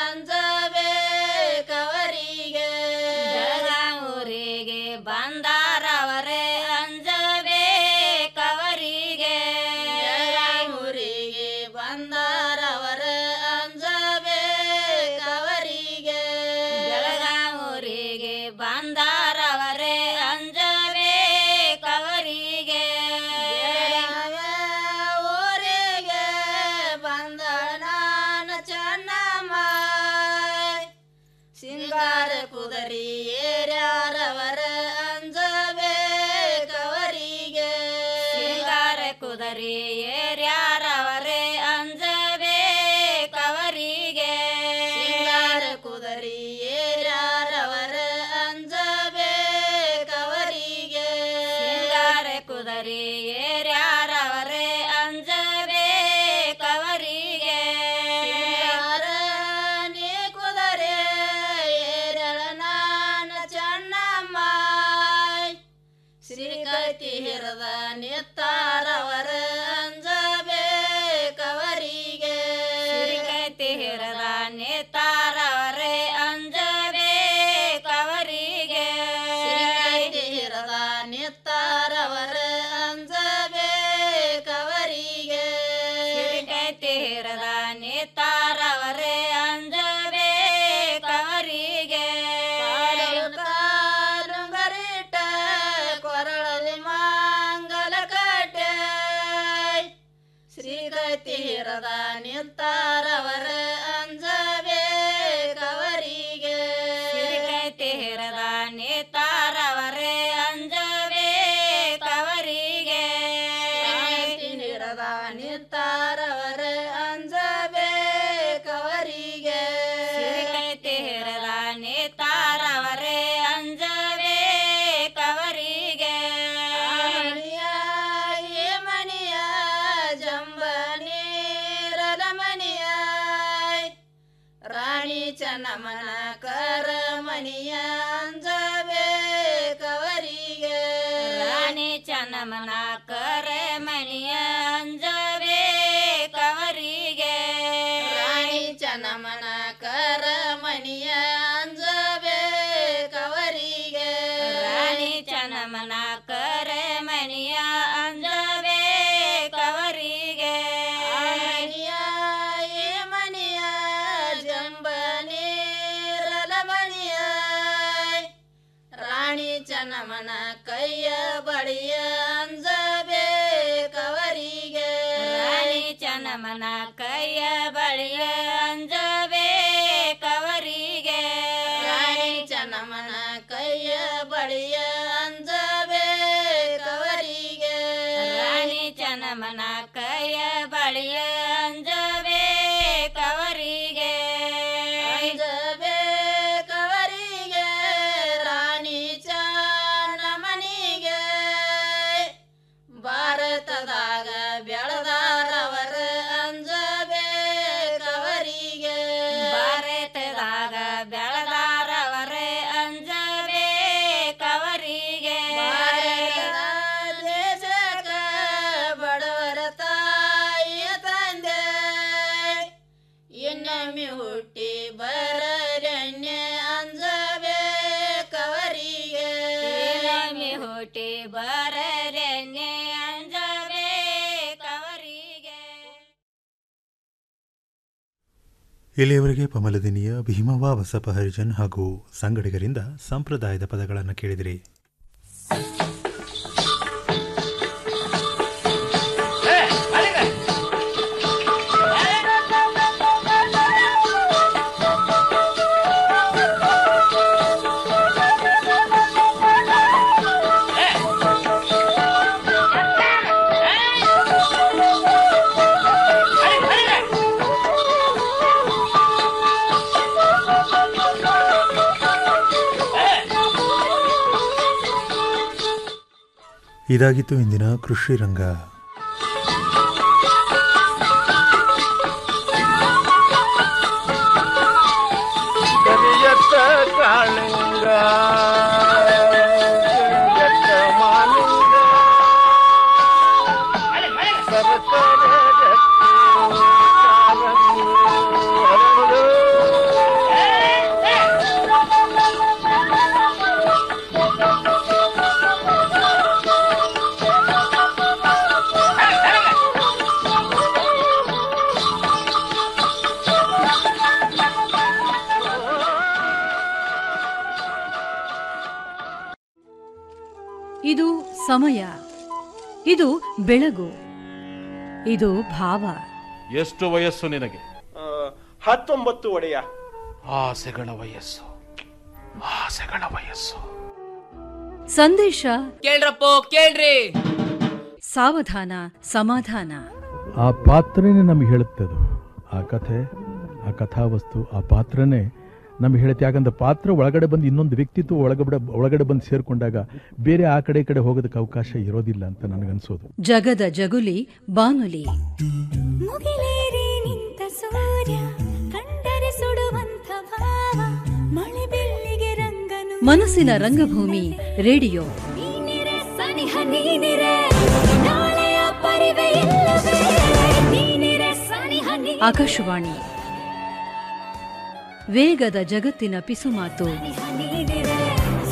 ಅಂಜಬೇಕವರಿಗೆ ಬೆಳಗಾಮೂರಿಗೆ ಬಂದಾರವರೇ ಅಂಜಬೇಕವರಿಗೆ ಬೆಳಗಾಮೂರಿಗೆ ಬಂದಾರವರ ಅಂಜಬೇಕವರಿಗೆ ಬೆಳಗಾಮೂರಿಗೆ ಬಂದಾರವರೇ ಅಂಜಬೇಕವರಿಗೆ ಊರಿಗೆ ಬಂದಳ ನಾನ ಚೆನ್ನಮ್ಮ ಸಿಂಗಾರ ಕುದರಿ ಏರ್ಯಾರವರ ಅಂಜಬೇಕವರಿಗೆ ಸಿಂಗಾರ ಕುದರಿ ಏರ್ಯಾರವರೇ ಅಂಜಬೇಕವರಿಗೆ ಸಿಂಗಾರ ಕುದರಿ ಏರ್ಯಾರವರ ಅಂಜಬೇಕವರಿಗೆ ಸಿಂಗಾರ ಕುದರಿ ಏರ್ಯಾರವರೇ ಅಂಜಬೇಕವರಿಗೆ ಸಿಂಗಾರ ನೀ ಕುದರೆ ಏರಳ ನಾನ ಚೆನ್ನಮ್ಮ ಶ್ರೀಕೈತಿ ಹಿರದ ನಿತ್ತಾರವರ ಅಂಜಬೇಕವರಿಗೆ ಶ್ರೀಕೈತಿ ಹಿರದ ನಿತ್ತಾರವರೇ ಅಂಜಬೇಕವರಿಗೆ ಶ್ರೀಕೈತಿ ಹಿರದ ನಿತ್ತಾರವರ ಅಂಜಬೇಕವರಿಗೆ ಶ್ರೀಕೈತಿ ಹಿರದ ನಿತ್ತಾರವರೇ ಅಂಜಬೇಕವರಿಗೆ ಕಾಲುಂಗರಿಟ ಕೊರಳಲಿ ಮಂಗಲ ಕಟ್ಟೆ ಶ್ರೀಗತಿರದ ನಿಂತಾರವರ ಅಂಜಬೇಕವರಿಗೆ ಶ್ರೀಗತಿರದ ನಿಂತಾರವರೇ ಅಂಜಬೇಕವರಿಗೆ ನಿರದ ನಿಂತಾರವರ ಅಂಜಬೇಕವರಿಗೆ ಶ್ರೀಗತಿರದ ನಿಂತಾರವರೇ ಅಂಜಬೇಕವರಿಗೆ ಈ ಮಣಿಯ ಜಂಬ ನೀರಲ ಮಣಿಯ ರಾಣಿ ಚೆನ್ನಮ್ಮನ ಕರ ಮಣಿಯ ಅಂಜಬೇಕವರಿಗೆ ರಾಣಿ ಚೆನ್ನಮ್ಮನ ಕರ ಮಣಿಯ ಅಂಜಬೇಕವರಿಗೆ ರಾಣಿ ಚೆನ್ನಮ್ಮನ ಕರ ಮಣಿಯ ಅಂಜಬೇಕವರಿಗೆ ರಾಣಿ ಚೆನ್ನಮ್ಮನ ಕರ ಮಣಿಯ ಅಂಜಬೇಕವರಿಗೆ ಈ ಚನ್ನಮನ ಕೈಯ ಬಳಿಯ ಅಂಜಬೇಕವರಿಗೆ ರಾಣಿ ಚನ್ನಮನ ಕೈಯ ಬಳಿಯ ಅಂಜಬೇಕವರಿಗೆ ರಾಣಿ ಚನ್ನಮನ ಕೈಯ ಬಳಿಯ ಅಂಜಬೇಕವರಿಗೆ ರಾಣಿ ಚನ್ನಮನ ಕೈಯ ಬಳಿಯ ಅಂಜಬೇಕವರಿಗೆ ಅಂಜಬೇಕವರಿಗೆ ರಾಣಿ ಚನ್ನಮನಿಗೆ ಭಾರತದಾಗ ಬೆಳೆದಾರವರ ಅಂಜಬೇಕವರಿಗೆ ಭಾರತದಾಗ ಬೆಳೆದಾರವರ ಅಂಜಬೇಕವರಿಗೆ ದೇಶಕ ಬಡವರ ತಾಯಿಯ ತಂದೆ ಇನ್ನೊಮ್ಮೆ ಹುಟ್ಟಿ ಬರರಣ್ಯ ಅಂಜಬೇಕವರಿಗೆ ಇನ್ನೊಮ್ಮೆ ಹುಟ್ಟಿ ಬರರಣ್ಯ ಅಂಜಬೇಕವರಿಗೆ
ಇಲ್ಲಿಯವರೆಗೆ ಪಮಲದಿನಿಯ ಭೀಮವ್ವ ಬಸಪ್ಪ ಹರಿಜನ್ ಹಾಗೂ ಸಂಗಡಿಗರಿಂದ ಸಂಪ್ರದಾಯದ ಪದಗಳನ್ನು ಕೇಳಿದಿರಿ ಇದಾಗಿತ್ತು ಇಂದಿನ ಕೃಷಿ ರಂಗ
ಕರಿಯತ್ತ ಕಾಳಿಂಗ ಕರಿಯತ್ತ ಮಾಲಿಂಗ ಸರಸರ ರಕ್ತಿ ಕಾರಂಗಿ ಹರಳು.
ಇದು ಸಮಯ ಇದು ಬೆಳಗು ಇದು ಭಾವ
ಎಷ್ಟು ವಯಸ್ಸು ನಿನಗೆ
ಹತ್ತೊಂಬತ್ತು ಒಡೆಯ
ಆಸೆಗಳ ವಯಸ್ಸು ಆಸೆಗಳ ವಯಸ್ಸು
ಸಂದೇಶ
ಕೇಳ್ರಪ್ಪೋ ಕೇಳ್ರಿ
ಸಾವಧಾನ ಸಮಾಧಾನ
ಆ ಪಾತ್ರನೇ ನಮಗೆ ಹೇಳುತ್ತೆ ಅದು ಆ ಕಥೆ ಆ ಕಥಾವಸ್ತು ಆ ಪಾತ್ರನೇ ನಮಗೆ ಹೇಳುತ್ತೆ ಯಾಕಂದ್ರೆ ಪಾತ್ರ ಒಳಗಡೆ ಬಂದು ಇನ್ನೊಂದು ವ್ಯಕ್ತಿತ್ವ ಒಳಗಡೆ ಒಳಗಡೆ ಬಂದು ಸೇರಿಕೊಂಡಾಗ ಬೇರೆ ಆ ಕಡೆ ಈ ಕಡೆ ಹೋಗೋದಕ್ಕೆ ಅವಕಾಶ ಇರೋದಿಲ್ಲ ಅಂತ ನನಗನ್ಸೋದು
ಜಗದ ಜಗುಲಿ ಬಾನುಲಿ
ಮುಗಿಲೇರಿ ನಿಂತ ಸೂರ್ಯ ಕಂಡರೆ ಸುಡುವಂತ ಭಾವ ಮಳೆ ಬೆಳ್ಳಿಗೆ ರಂಗನು
ಮನಸ್ಸಿನ ರಂಗಭೂಮಿ ರೇಡಿಯೋ
ನೀನಿರೆ ಸನಿಹ ನೀನಿರೆ ನಾಳೆಯ ಪರಿವೆ ಇಲ್ಲವೇ ನೀನಿರೆ ಸನಿಹ ನೀ
ಆಕಾಶವಾಣಿ ವೇಗದ ಜಗತ್ತಿನ ಪಿಸುಮಾತು
ನೀನಿರೆ